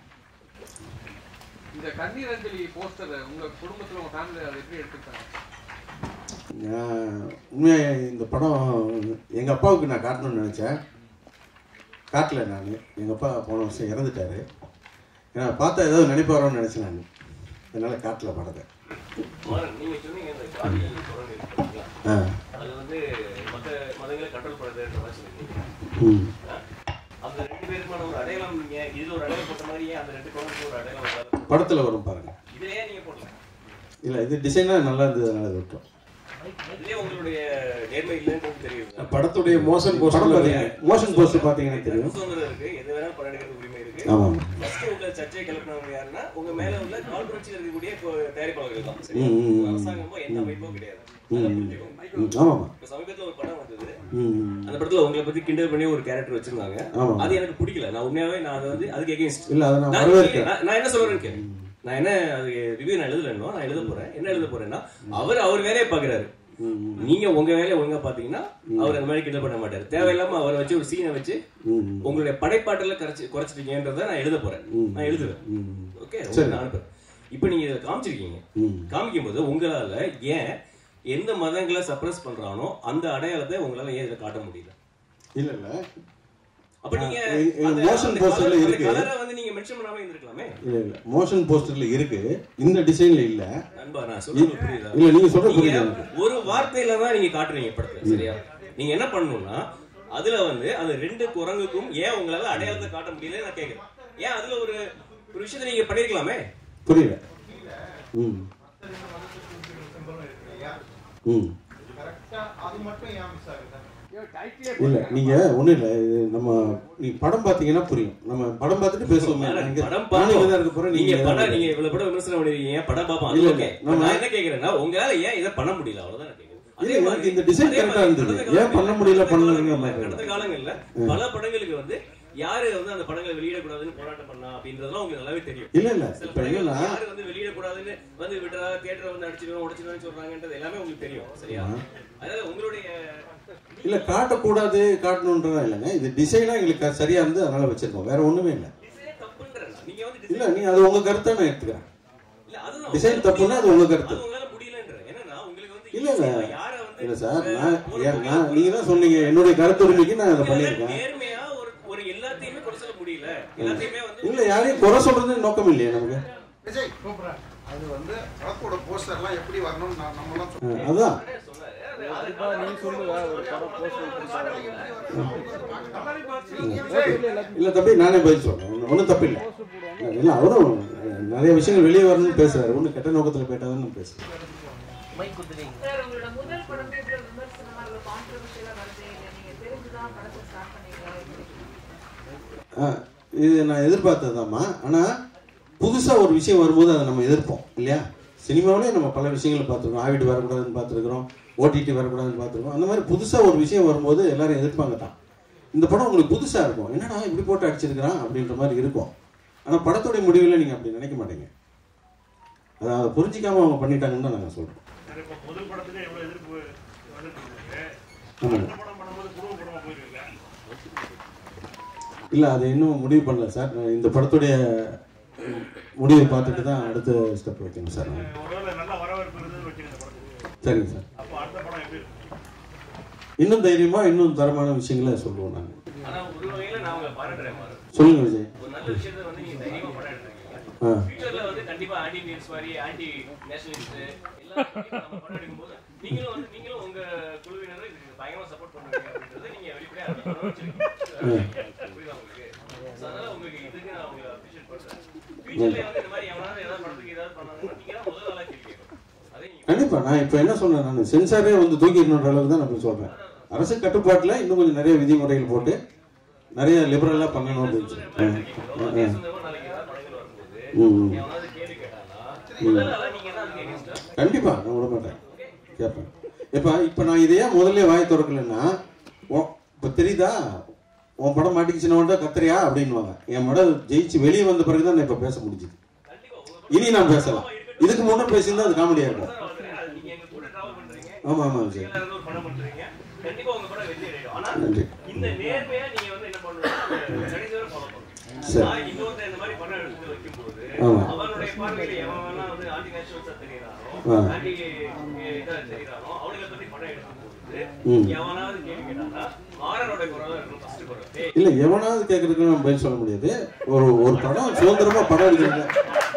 இந்த கண்ணீர் அஞ்சலி போஸ்டர் உங்க குடும்பத்துல உங்க ஃபேமிலி அதை எப்படி எடுத்துக்கிட்டாங்க நான் உண்மையா இந்த படம் எங்கள் அப்பாவுக்கு நான் காட்டணும்னு நினச்சேன் காட்டல நான் எங்கள் அப்பா போன வருஷம் இறந்துட்டாரு ஏன்னா பார்த்தா ஏதாவது நினைப்பாரோன்னு நினச்சேன் நான் அதனால் காட்டல படத்தை மாறன், நீங்க சொன்னீங்க இந்த ஜாதி தொடர்ந்து இருக்கு பாத்தீங்களா? ஆ அது வந்து மத்த மதங்களை கண்ட்ரோல் பண்ணுறதுன்ற மாதிரி சொல்லிருக்கீங்க ம் ஆ? அந்த ரெண்டு பேருக்குமான ஒரு அடையாளம் நீங்க இதுல ஒரு அடையாளம் போட்ட மாதிரி ஏன் அந்த ரெண்டு குழந்தைக்கு ஒரு அடையாளம் வராது படத்தில் வரும் பாருங்கள் இதுல ஏன் நீங்க போடல இல்லை இது டிசைனாக நல்லா இருந்தது அதனால இது விட்டோம் இதுலயே உங்களுடைய நேர்மை இல்லைன்றது தெரியுது படத்துடைய மோஷன் படம் போஸ்டர் பார்த்தீங்க மோஷன் போஸ்டர் பார்த்தீங்கன்னா தெரியும் சுதந்திரம் இருக்கு எது வேணாலும் படம் எடுக்கிறது உரிமை இருக்கு ஆமாம் ஃபர்ஸ்ட் உங்க சர்ச்சையை கிளப்பினவங்க யாருன்னா உங்க மேல உள்ள காழ்ப்புணர்ச்சியில் இருக்கக்கூடிய இப்போ தயாரிப்பாளர்கள் தான் சரியா? ம், ம், ம். அரசாங்கமோ எந்த அமைப்போ கிடையாது ம், அதை ம். புரிஞ்சுக்கோங்க. ம் ஆமாம் இப்ப சமீபத்துல ஒரு படம் வந்தது ம் அந்த படத்துல உங்களை பத்தி கிண்டல் பண்ணி ஒரு கேரக்டர் வச்சிருந்தாங்க ஆமா. அது எனக்கு பிடிக்கல நான் உண்மையாவே நான் அதை வந்து அதுக்கு எகேன்ஸ்ட் இல்லை அதை நான் நான் வரவேற்கிறேன் நான் நான் என்ன சொல்றேன்னு கேளு. நான் என்ன அது ரிவ்யூ நான் எழுதலன்னோ நான் எழுத போறேன் என்ன எழுத போறேன்னா அவர் அவர் வேலையை பாக்குறாரு ம், ம், நீங்க உங்க வேலையை ஒழுங்கா பாத்தீங்கன்னா அவர் அந்த மாதிரி கிண்டல் பண்ண மாட்டாரு தேவையில்லாம அவரை வச்சு ஒரு சீனை வச்சு ம், ம், உங்களுடைய படைப்பாட்டல கரைச்சு குறைச்சிட்டீங்கன்றத நான் எழுத போறேன் நான் எழுதுவேன் ம், ஓகே சரி. நான் அனுப்புறேன் இப்போ நீங்க இதை காமிச்சிருக்கீங்க ம். காமிக்கும் போது உங்களால ஏன் எந்த மதங்களை சப்ரஸ் பண்றானோ அந்த அடையாளத்தை உங்களால ஏன் இதை காட்ட முடியல இல்லை இல்லை அப்ப நீங்க ஆ, எ- எ- அந்த- motion அந்த poster ல colour- அந்த இருக்கு. colour-அ வந்து நீங்க மென்ஷன் பண்ணாம இருந்திருக்கலாமே இல்லை இல்லை மோஷன் போஸ்டர்ல இருக்கு இந்த டிசைன்ல இல்லை நண்பா நான் சொல்றது புரியுதா இல்லை நீங்கள் சொல்ற நீங்க புரியுது எனக்கு ஒரு வார்த்தையில தான் நீங்க காட்டுறீங்க படத்துல சரியா நீங்க என்ன பண்ணணும்னா அதுல வந்து அந்த ரெண்டு குரங்குக்கும் ஏன் உங்களால அடையாளத்தை காட்ட முடியல நான் கேக்குறேன் ஏன் அதுல ஒரு ஒரு விஷயத்தை நீங்க பண்ணிருக்கலாமே புரியல ம் ம் இல்ல நீங்க ஒண்ணும் இல்ல இது நம்ம நீ படம் பாத்தீங்கன்னா புரியும் நம்ம படம் பார்த்துட்டு பேசுவோமே நீங்க படம் நானும் இங்க தான் இருக்க போறேன் நீங்க நீங்க படம் நீங்க இவ்வளவு படம் விமர்சனம் பண்ணிருக்கீங்க படம் பாப்போம் அது இல்ல, ஓகே இல்ல. நம்ம- நான் என்ன கேக்குறேன்னா உங்களால ஏன் இதை பண்ண முடியல அவ்வளவுதான் நான் கேக்குறேன் இல்ல, எனக்கு இந்த design அதே correct ஆ மாதிரி இருந்தது. கடந்த ஏன் பண்ண காலங்கள்ல- முடியல, கடந்த பண்ணலங்கிற காலங்கள்ல- மாதிரி கடந்த காலங்கள்ல பல படங்களுக்கு வந்து யாரு வந்து அந்த படங்களை வெளியிடக்கூடாதுன்னு போராட்டம் பண்ணா அப்படின்றதெல்லாம் உங்களுக்கு நல்லாவே தெரியும் இல்ல இல்ல சில இப்ப படங்கள் என்னன்னா யாரு வந்து வெளியிடக்கூடாதுன்னு வந்து விடுறா தியேட்டரை வந்து அடிச்சிடுவோம் உடைச்சிடுவோம் சொல்றாங்கன்றது எல்லாமே உங்களுக்கு தெரியும் சரியா அதனால உங்களுடைய இல்ல காட்டக்கூடாது காட்டணுன்றதா இல்லைங்க இது டிசைனா எங்களுக்கு அது சரியா இருந்து அதனால வச்சிருக்கோம் வேற ஒண்ணுமே இல்ல design தப்புன்றேன் நான். நீங்க வந்து இல்ல design- நீ அது உங்க கருத்தை நான் எடுத்துக்கிறேன் இல்ல, அதுதான் design உங்களால தப்புன்னா அது முடியல. உங்க கருத்து. அது உங்களால முடியலன்றேன். ஏன்னா உங்களுக்கு வந்து இல்ல இல்ல easy-ஆ யாரை வந்து இல்ல சார் அஹ், நான் ஒரு ஏன் ஒரு- நான் நீங்க தான் சொன்னீங்க என்னுடைய கருத்துரிமைக்கு நான் அதை உங்களால பண்ணியிருக்கேன் நேர்மையா ஒரு ஒரு எல்லாத்தையுமே குறை சொல்ல முடியல எல்லாத்தையுமே வந்து இல்ல யாரையும் குறை சொல்றது நோக்கம் இல்லையே நமக்கு விஜய் அது வந்து படத்தோட போஸ்டர்லாம் எப்படி வரணும்னு நான் நம்மலாம் அஹ், அதான் சொன்னாரு அதுப்பா நீ சொல்லுவ ஒரு படம் போஸ்டர் இல்ல தம்பி நானே பதில் சொல்றேன் ஒன்றும் தப்பு இல்லை இல்ல அவரும் அஹ், நிறைய விஷயங்கள் வெளியே வரணும்னு பேசுறாரு ஒன்றும் கெட்ட நோக்கத்துல போயிட்டாங்கன்னு பேசுறேன் சார் உங்களோட முதல் படமே இவ்வளவு விமர்சனமா இவ்வளவு கான்ட்ரவர்ஷியலா வருதே இல்லை நீங்க தெரிஞ்சுதான் ஆ, இது நான் எதிர்பார்த்ததுதாம்மா ஆனால் புதுசாக ஒரு விஷயம் வரும்போது அதை நம்ம எதிர்ப்போம் இல்லையா சினிமாவிலே நம்ம பல விஷயங்களை பார்த்துருக்கோம் ஆவிட்டு வரக்கூடாதுன்னு பார்த்துருக்குறோம் ஓடிடி வரக்கூடாதுன்னு பார்த்துருக்கோம் அந்த மாதிரி புதுசாக ஒரு விஷயம் வரும்போது எல்லாரும் எதிர்ப்பாங்க தான் இந்த படம் உங்களுக்கு புதுசாக இருக்கும் என்னடா இப்படி போட்டு அடிச்சிருக்கிறான் அப்படின்ற மாதிரி இருக்கும் ஆனால் படத்துடைய முடிவில் நீங்கள் அப்படி நினைக்க மாட்டீங்க அதை அதை புரிஞ்சிக்காம அவங்க பண்ணிட்டாங்கன்னு தான் நாங்கள் சொல்கிறோம் சார் இப்போ முதல் படத்துக்கு எவ்வளோ எதிர்ப்பு வந்துட்டு இருக்கு ஆமாம் அடுத்த படம் பண்ணும்போது குடும்ப படமா போயிருக்கு இல்லை அதை இன்னும் முடிவு பண்ணல சார் நான் இந்த படத்துடைய முடிவை பார்த்துட்டு தான் அடுத்த ஸ்டெப் வைக்கணும் சார் நான். ஒருவேளை நல்ல வரவேற்பு இருந்தது வச்சுங்க இந்த படத்துக்கு சரிங்க சார் அப்போ அடுத்த படம் எப்படி இருக்கும் இன்னும் தைரியமா இன்னும் தரமான விஷயங்களை சொல்லுவோம் நாங்கள் ஆனா ஒரு வகையில நான் உங்களை பாராட்டுறேன் மாறு. சொல்லுங்க விஜய் ஒரு நல்ல விஷயத்தை வந்து நீங்க தைரியமா படம் எடுத்துருக்கீங்க ஆ. ஃபியூச்சர்ல வந்து கண்டிப்பா ஆன்டி இந்தியன்ஸ் மாதிரி ஆன்டி நேஷனலிஸ்ட் எல்லாம் நம்ம படம் எடுக்கும்போது நீங்களும் வந்து நீங்களும் உங்க குழுவினரை இதுக்கு பயங்கரமா சப்போர்ட் பண்ணுவீங்க அப்படின்றத நீங்க வெளிப்படையா வச்சிருக்கீங்க புரியுதா உங்களுக்கு So, அதனால உங்களுக்கு இதுக்கு நான் உங்களை அப்ரிஷியேட் பண்றேன் ஃபியூச்சர்ல வந்து இந்த மாதிரி எவனாவது ஏதாவது படத்துக்கு ஏதாவது பண்ணாங்கன்னா நீங்க தான் முதல் ஆளா கேள்வி கேட்கணும் அதே நீங்க கண்டிப்பா நான் இப்போ என்ன சொன்னேன் நான் சென்சாரே வந்து தூக்கிடணுன்ற அளவுக்கு தான் நான் இப்ப சொல்றேன் அரசு கட்டுப்பாட்டில் இன்னும் கொஞ்சம் நிறைய விதிமுறைகள் போட்டு நிறைய லிபரலாக பண்ணணும் அப்படின்னு சொல்லி ஆ, ஆ, ஆ. சொந்தமா நாளைக்கு ஏதாவது படங்கள் வரும்போது ம், ம். எவனாவது கேள்வி கேட்டானா முதல் ஆளா நீங்க தான் அதுக்கு against-ஆ? கண்டிப்பா நான் விட மாட்டேன் கேட்பேன் இப்போ இப்போ நான் இதையே முதல்ல வாய் திறக்கலைன்னா உன் இப்போ தெரியுதா உன் படம் மாட்டிக்கிச்சுன்னா கத்துறியா அப்படின்னுவாங்க என் படம் ஜெயிச்சு வெளியே வந்த பிறகு தான் நான் இப்போ பேச முடிஞ்சுது இனி நான் பேசலாம் இதுக்கு முன்னே பேசியிருந்தா அது காமெடியாக இருக்கும் நீங்க எங்க கூட டிராவல் பண்றீங்க ஆமாம் ஆமாம் விஜய் எல்லாரும் ஒரு படம் பண்றீங்க கண்டிப்பா உங்க படம் வெற்றி அடையும் ஆனா நன்றி. இந்த நேர்மையா நீங்க வந்து என்ன பண்ணணும் கடைசி வரை ஃபாலோ சரி. பண்ணணும் இன்னொருத்தர் இந்த மாதிரி படம் எடுத்து வைக்கும்போது ஆமா. அவனுடைய பார்வையில எவன் வேணா வந்து ஆன்டி நேஷனல்ஸா தெரியறானோ ஆ. ஆன்டி இதா தெரியறானோ அவனுங்களை பத்தி படம் எடுக்கும்போது ம். எவனாவது கேள்வி கேட்டானா ஆரனோட குரலா இருக்கணும் ஃபர்ஸ்ட் குரல் டேய், இல்லை எவனாவது கேட்கறதுக்கு நம்ம பதில் சொல்ல முடியாது ஒரு ஒரு படம் சுதந்திரமா படம் எடுக்கிறது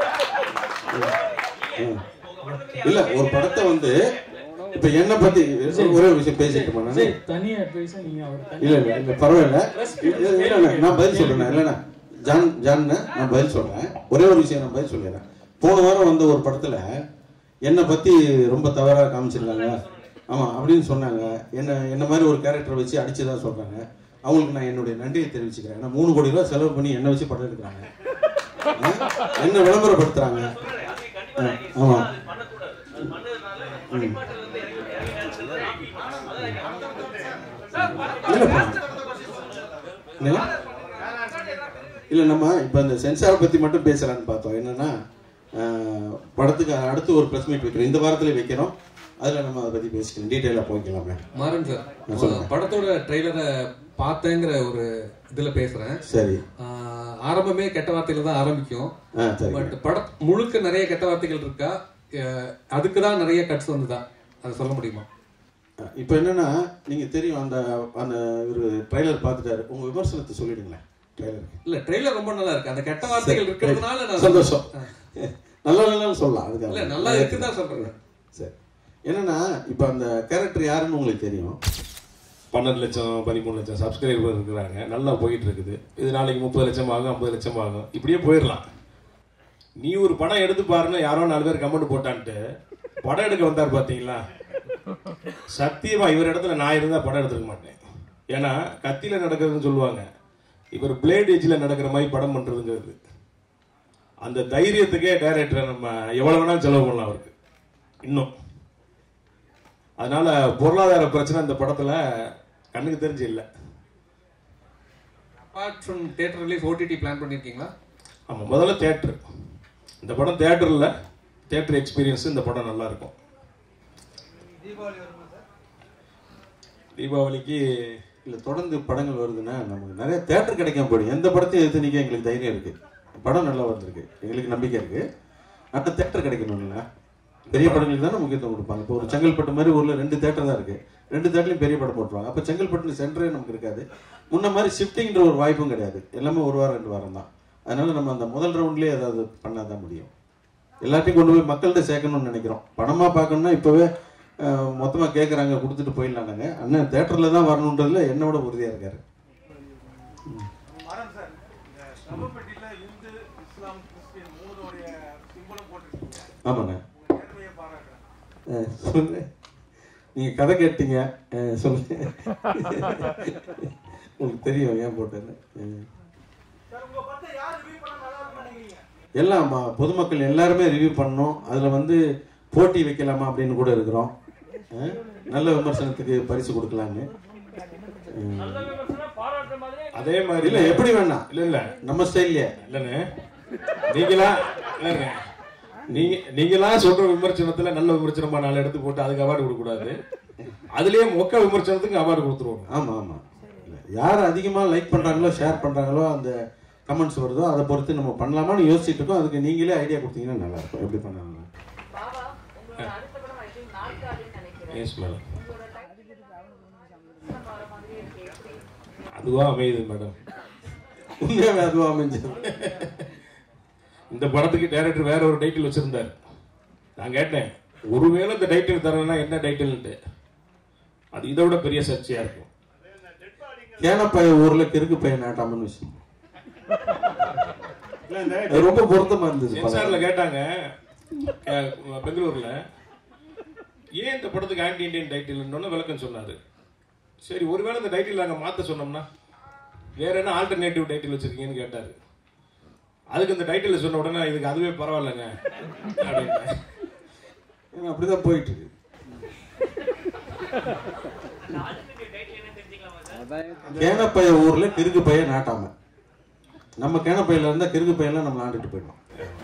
இல்ல ஒரு படத்தை வந்து இப்ப என்ன பத்தி ஒரே ஒரு விஷயம் பேசிட்டு போனேன் தனி அட்வைஸா நீங்க அவர் தனி இல்ல இல்ல இல்ல பரவாயில்ல இல்ல, இல்ல, இல்ல, நான் பதில் சொல்றேன் இல்லைண்ணா ஜான் ஜான் நான் பதில் சொல்றேன் ஒரே ஒரு விஷயம் நான் பதில் சொல்லிடுறேன் போன வாரம் வந்த ஒரு படத்துல என்னை பத்தி ரொம்ப தவறா காமிச்சிருக்காங்க ஆமா அப்படின்னு சொன்னாங்க என்ன என்ன மாதிரி ஒரு கேரக்டர் வச்சு அடிச்சதா சொல்றாங்க அவங்களுக்கு நான் என்னுடைய நன்றியை தெரிவிச்சுக்கிறேன் ஏன்னா மூணு கோடி ரூபாய் செலவு பண்ணி என்னை வச்சு படம் எடுக்கிறாங்க ஆ? என்ன விளம்பரப்படுத்துறாங்க ஆ, ஆமா ம். இல்லப்பா என்னங்க? இல்ல நம்ம இப்ப இந்த சென்சாரை பத்தி மட்டும் பேசலாம்னு பார்த்தோம் என்னன்னா ஆஹ், படத்துக்கு அடுத்து ஒரு பிரஸ் மீட் வைக்கிறோம் இந்த வாரத்துல வைக்கிறோம் அதுல நம்ம அதை பத்தி பேசிக்கலாம் டீட்டெயிலா போய்க்கலாமே மாறன் ஆ, சார் சொல்லுங்க. படத்தோட ட்ரெய்லரை பார்த்தேங்கிற ஒரு இதுல பேசுறேன் சரி ஆஹ் ஆரம்பமே கெட்ட வார்த்தையில தான் ஆரம்பிக்கும் ஆ சரி பட் பட முழுக்க நிறைய கெட்ட வார்த்தைகள் இருக்கா அஹ் அதுக்கு தான் நிறைய கட்ஸ் வந்துதா அதை சொல்ல முடியுமா இப்போ என்னன்னா நீங்க தெரியும் அந்த அந்த ஒரு ட்ரைலர் பார்த்துட்டாரு உங்க விமர்சனத்தை சொல்லிடுங்களேன் ட்ரைலருக்கு இல்ல ட்ரெய்லர் ரொம்ப நல்லா இருக்கு அந்த கெட்ட வார்த்தைகள் இருக்கிறதுனால நான் சந்தோஷம் நல்லா நல்லான்னு சொல்லலாம் அதுக்காக இல்ல நல்லா இருக்குதான் சொல்றேன் சரி என்னன்னா இப்போ அந்த கேரக்டர் யாருன்னு உங்களுக்கு தெரியும் பன்னெண்டு லட்சம் பதிமூணு லட்சம் சப்ஸ்கிரைபர் இருக்கிறாங்க நல்லா போயிட்டு இருக்குது இது நாளைக்கு முப்பது லட்சம் ஆகும் ஐம்பது லட்சம் ஆகும் இப்படியே போயிடலாம் நீ ஒரு படம் எடுத்து பாருன்னு யாரோ நாலு பேர் கமெண்ட் போட்டான்ட்டு படம் எடுக்க வந்தார் பாத்தீங்களா சத்தியமா இவர் இடத்துல நான் இருந்தா படம் எடுத்துக்க மாட்டேன் ஏன்னா கத்தியில நடக்கிறதுன்னு சொல்லுவாங்க இவர் பிளேட் எஜ்ல நடக்கிற மாதிரி படம் பண்றதுங்கிறது அந்த தைரியத்துக்கே டைரக்டரை நம்ம எவ்வளவு வேணாலும் செலவு பண்ணலாம் அவருக்கு இன்னும் அதனால பொருளாதார பிரச்சனை இந்த படத்துல கண்ணுக்கு தெரிஞ்சு இல்லை apart from theatre release OTT plan பண்ணிருக்கீங்களா ஆமா முதல்ல தேட்டர் இந்த படம் தேட்டரில் தேட்டர் எக்ஸ்பீரியன்ஸ் இந்த படம் நல்லா இருக்கும் தீபாவளி வருமா சார் தீபாவளிக்கு இல்ல தொடர்ந்து படங்கள் வருதுன்னா நமக்கு நிறைய தேட்டர் கிடைக்காம போயிடும் எந்த படத்தையும் எடுத்து நிக்க எங்களுக்கு தைரியம் இருக்கு படம் நல்லா வந்திருக்கு எங்களுக்கு நம்பிக்கை இருக்கு அந்த தேட்டர் கிடைக்கணும்ல பெரிய படங்களுக்கு தானே முக்கியத்துவம் கொடுப்பாங்க இப்போ ஒரு செங்கல்பட்டு மாதிரி ஊர்ல ரெண்டு தேட்டர் தான் இருக்கு ரெண்டு தேட்டர்லையும் பெரிய படம் போட்டுருவாங்க அப்போ செங்கல்பட்டு சென்டரே நமக்கு இருக்காது முன்ன மாதிரி ஷிஃப்டிங்ன்ற ஒரு வாய்ப்பும் கிடையாது எல்லாமே ஒரு வாரம் ரெண்டு வாரம் தான் அதனால நம்ம அந்த முதல் ரவுண்ட்லேயே ஏதாவது பண்ணாதான் முடியும் எல்லாத்தையும் கொண்டு போய் மக்கள்கிட்ட சேர்க்கணும்னு நினைக்கிறோம் பணமா பார்க்கணும்னா இப்போவே அஹ், மொத்தமா கேட்குறாங்க கொடுத்துட்டு போயிடலானுங்க அண்ணன் தேட்டரில் தான் வரணுன்றதுல என்னோட உறுதியா இருக்காரு மாறன் சார் இந்த சபப்பட்டியில இந்து இஸ்லாம் கிறிஸ்டின் மூணுடைய சிம்பலும் போட்டிருக்கீங்க ஆமாண்ணே உங்க நேர்மையை பாராட்டுறேன் அஹ், சொல்லுங்க நீங்க கதை கேட்டீங்க அஹ், சொல்லுங்க உங்களுக்கு தெரியும் ஏன் போட்டேன்னு அஹ். சார் உங்க படத்தை யார் ரிவ்யூ பண்ணா நல்லா இருக்கும்னு நினைக்கிறீங்க எல்லாம் ம- பொதுமக்கள் எல்லாருமே ரிவ்யூ பண்ணணும் அதில் வந்து போட்டி வைக்கலாமா அப்படின்னு கூட இருக்கிறோம் அஹ், நல்ல விமர்சனத்துக்கு பரிசு கொடுக்கலான்னு அஹ், அதே மாதிரி இல்ல எப்படி வேணாம் இல்ல இல்ல நம்ம ஸ்டைல்லையே இல்லைண்ணே நீங்களா இல்லைங்க நீங்க நீங்களா சொல்ற விமர்சனத்துல நல்ல விமர்சனமா நாலு எடுத்து போட்டு அதுக்கு அவார்டு கொடுக்க கூடாது அதுலயே மொக்க விமர்சனத்துக்கு அவார்டு கொடுத்துருவோம் ஆமா ஆமா இல்ல, யார் அதிகமா லைக் பண்றாங்களோ ஷேர் பண்றாங்களோ அந்த கமெண்ட்ஸ் வருதோ அதை பொறுத்து நம்ம பண்ணலாமான்னு யோசிச்சுட்டு இருக்கோம் அதுக்கு நீங்களே ஐடியா கொடுத்தீங்கன்னா நல்லா இருக்கும் எப்படி பண்ணலாம் எஸ் மேடம் அதுவா அமையுது மேடம் உண்மையாவே அதுவா அமைஞ்சது இந்த படத்துக்கு டைரக்டர் வேற ஒரு டைட்டில் வச்சிருந்தார் நான் கேட்டேன் ஒருவேளை இந்த டைட்டில் தரேன்னா என்ன டைட்டில்ன்ட்டு அது இதை விட பெரிய சர்ச்சையா இருக்கும் கேனப்பைய ஊர்ல கிறுக்கு பையன் நாட்டாமன்னு விஷயம் அது ரொம்ப பொருத்தமா இருந்தது சென்சார்ல படம். கேட்டாங்க அஹ், பெங்களூர்ல ஏன் இந்த படத்துக்கு ஆன்டி இண்டியன் டைட்டில் விளக்கம் சொன்னாரு சரி ஒருவேளை இந்த டைட்டில் நாங்க மாத்த சொன்னோம்னா வேற என்ன ஆல்டர்னேட்டிவ் டைட்டில் வச்சிருக்கீங்கன்னு கேட்டாரு அதுக்கு இந்த டைட்டில் சொன்ன உடனே இதுக்கு அதுவே பரவாயில்லைங்க அப்படின்னு ஏன்னா அப்படிதான் போயிட்டு இருக்கு கேனப்பைய ஊர்ல கிறுக்கு பையன் நாட்டாம நம்ம கேனப்பையில இருந்தா கிறுக்கு பையன்லாம் நம்ம ஆண்டுட்டு போயிடும்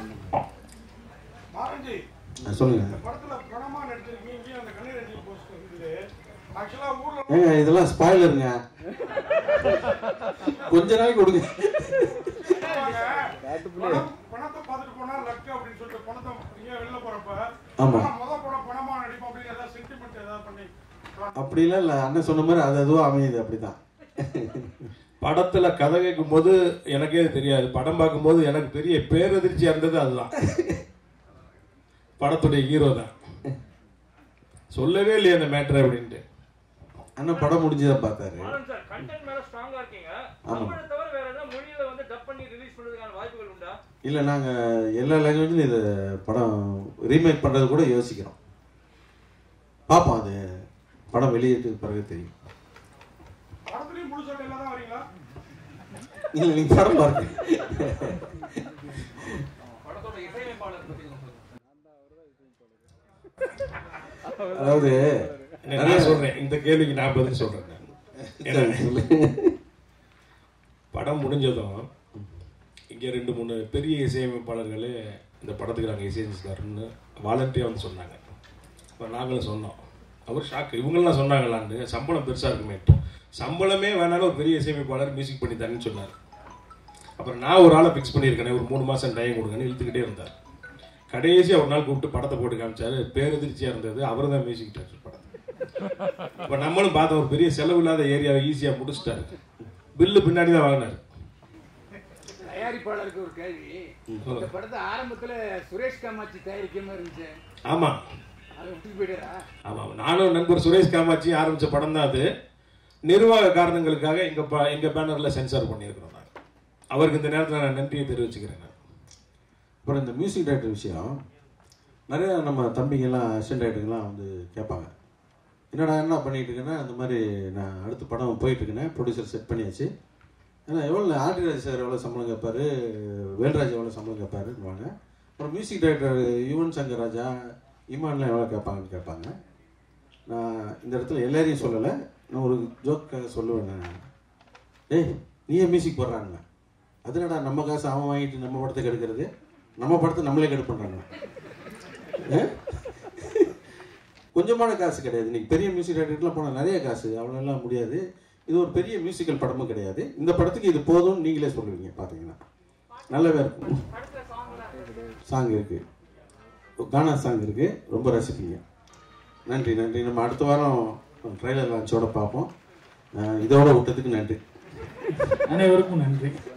மாரஞ்சி சொல்லுங்க இந்த படத்துல பணமா நடிச்சிருக்கீங்க இங்கேயும் அந்த கண்ணீர் அஞ்சலி போஸ்ட் இருக்குது ஆக்சுவலா ஊர்ல ஏங்க இதெல்லாம் ஸ்பாய்லருங்க கொஞ்ச நாளைக்கு கொடுங்க சொல்லுவாங்க, பணம் பணத்தை பார்த்துட்டு போனா லக்கு அப்படின்னு சொல்லிட்டு பணத்தை நீங்க வெளில போறப்ப ஆமா. ஆனா முத படம் பணமா நடிப்போம் அப்படின்னு ஏதாவது சென்டிமெண்ட் ஏதாவது பண்ணி அப்படிலாம் இல்ல அண்ணன் சொன்ன மாதிரி அது அதுவும் அமையுது அப்படிதான் படத்துல கதை கேட்கும் போது எனக்கே அது தெரியாது படம் பார்க்கும்போது எனக்கு பெரிய பேரதிர்ச்சியா இருந்தது அதுதான் படத்துடைய ஹீரோ தான் சொல்லவே இல்லையே அந்த மேட்ரு அப்படின்ட்டு அண்ணன் படம் முடிஞ்சுதான் பார்த்தாரு ஆனந்த் சார் கண்டென்ட் மேல ஸ்ட்ராங்கா இருக்கீங்க ஆமா. தமிழை தவிர வேற ஏதாவது மொழியில வந்து டப் பண்ணி ரிலீஸ் பண்றதுக்கான வாய்ப்புகள் உண்டா இல்ல நாங்க எல்லா லாங்குவேஜ்லயும் இது படம் ரீமேக் பண்றது கூட யோசிக்கிறோம் பார்ப்போம் அது படம் வெளியிட்டு பிறகு தெரியும் படத்துலயும் முழு சட்டையில தான் வரீங்களா இல்ல நீங்க படம் பாருங்க படத்தோட இசையமைப்பாளர் பத்தி கொஞ்சம் அதாவது நான் சொல்றேன் இந்த கேள்விக்கு நான் பதில் சொல்றேன் நான். ஏன்னா, படம் முடிஞ்சதும் இங்க ரெண்டு மூணு பெரிய இசையமைப்பாளர்களே இந்த படத்துக்கு நாங்கள் இசையமைச்சிருக்காருன்னு வாலண்டியாக வந்து சொன்னாங்க அப்போ நாங்களும் சொன்னோம் அவர் ஷாக் இவங்கெல்லாம் சொன்னாங்களான்னு சம்பளம் பெருசாக இருக்குமே சம்பளமே வேணாலும் ஒரு பெரிய இசையமைப்பாளர் மியூசிக் பண்ணி தரேன்னு சொன்னார் அப்புறம் நான் ஒரு ஆளை ஃபிக்ஸ் பண்ணியிருக்கேனே ஒரு மூணு மாதம் டைம் கொடுங்கன்னு இழுத்துக்கிட்டே இருந்தார் கடைசியாக ஒரு நாள் கூப்பிட்டு படத்தை போட்டு காமிச்சாரு பேரதிர்ச்சியாக இருந்தது அவர் தான் மியூசிக் டைரக்டர் படம் இப்போ நம்மளும் பார்த்தோம் ஒரு பெரிய செலவு இல்லாத ஏரியாவை ஈஸியாக முடிச்சிட்டாரு பில்லு பின்னாடி தான் வாங்கினார் தயாரிப்பாளருக்கு ஒரு கேள்வி இந்த படத்தை ஆரம்பத்துல சுரேஷ் காமாட்சி தயாரிக்காம இருந்துச்சு ஆமாம் அதை விட்டு போயிட்டாரா ஆமாம் நானும் நண்பர் சுரேஷ் காமாட்சி ஆரம்பித்த படம் தான் அது நிர்வாக காரணங்களுக்காக எங்கள் ப எங்கள் பேனரில் சென்சார் பண்ணியிருக்கிறோம் நாங்கள் அவருக்கு இந்த நேரத்தில் நான் நன்றியை தெரிவிச்சுக்கிறேன் நான் அப்புறம் இந்த மியூசிக் டைரக்டர் விஷயம் நிறைய நம்ம தம்பிங்கெல்லாம் அசிஸ்டன்ட் டைரக்டருங்கெல்லாம் வந்து கேட்பாங்க என்னடா என்ன பண்ணிட்டு இருக்கேன்னா அந்த மாதிரி நான் அடுத்த படம் போயிட்டு இருக்கேன் ப்ரொடியூசர் செட் பண்ணியாச்சு ஏன்னா எவ்வளோ ஆர்டிராஜ் சார் எவ்வளோ சம்பளம் கேட்பாரு வேல்ராஜ் எவ்வளோ சம்பளம் கேட்பாருன்னுவாங்க அப்புறம் மியூசிக் டைரக்டர் யுவன் சங்கர் ராஜா இமான்லாம் எவ்வளோ கேட்பாங்கன்னு கேட்பாங்க நான் இந்த இடத்துல எல்லாரையும் சொல்லலை நான் ஒரு ஜோக்காக சொல்லுவேன் நான் ஏய் நீயே மியூசிக் போடுறாங்க அதுனடா நம்ம காசு அவன் வாங்கிட்டு நம்ம படத்தை கெடுக்கிறது நம்ம படத்தை நம்மளே கெடு பண்ணுறாங்க கொஞ்சமான காசு கிடையாது இன்னைக்கு பெரிய மியூசிக் டைரக்டர்லாம் போனால் நிறைய காசு அவ்வளோலாம் முடியாது இது ஒரு பெரிய மியூசிக்கல் படமும் கிடையாது இந்த படத்துக்கு இது போதும்னு நீங்களே சொல்லுவீங்க பார்த்தீங்கன்னா நல்லாவே இருக்கும் சாங் இருக்கு கானா சாங் இருக்கு ரொம்ப ரசிப்பீங்க நன்றி நன்றி நம்ம அடுத்த வாரம் ட்ரைலர் லான்ச்சோட பார்ப்போம் அஹ் இதோட விட்டதுக்கு நன்றி அனைவருக்கும் நன்றி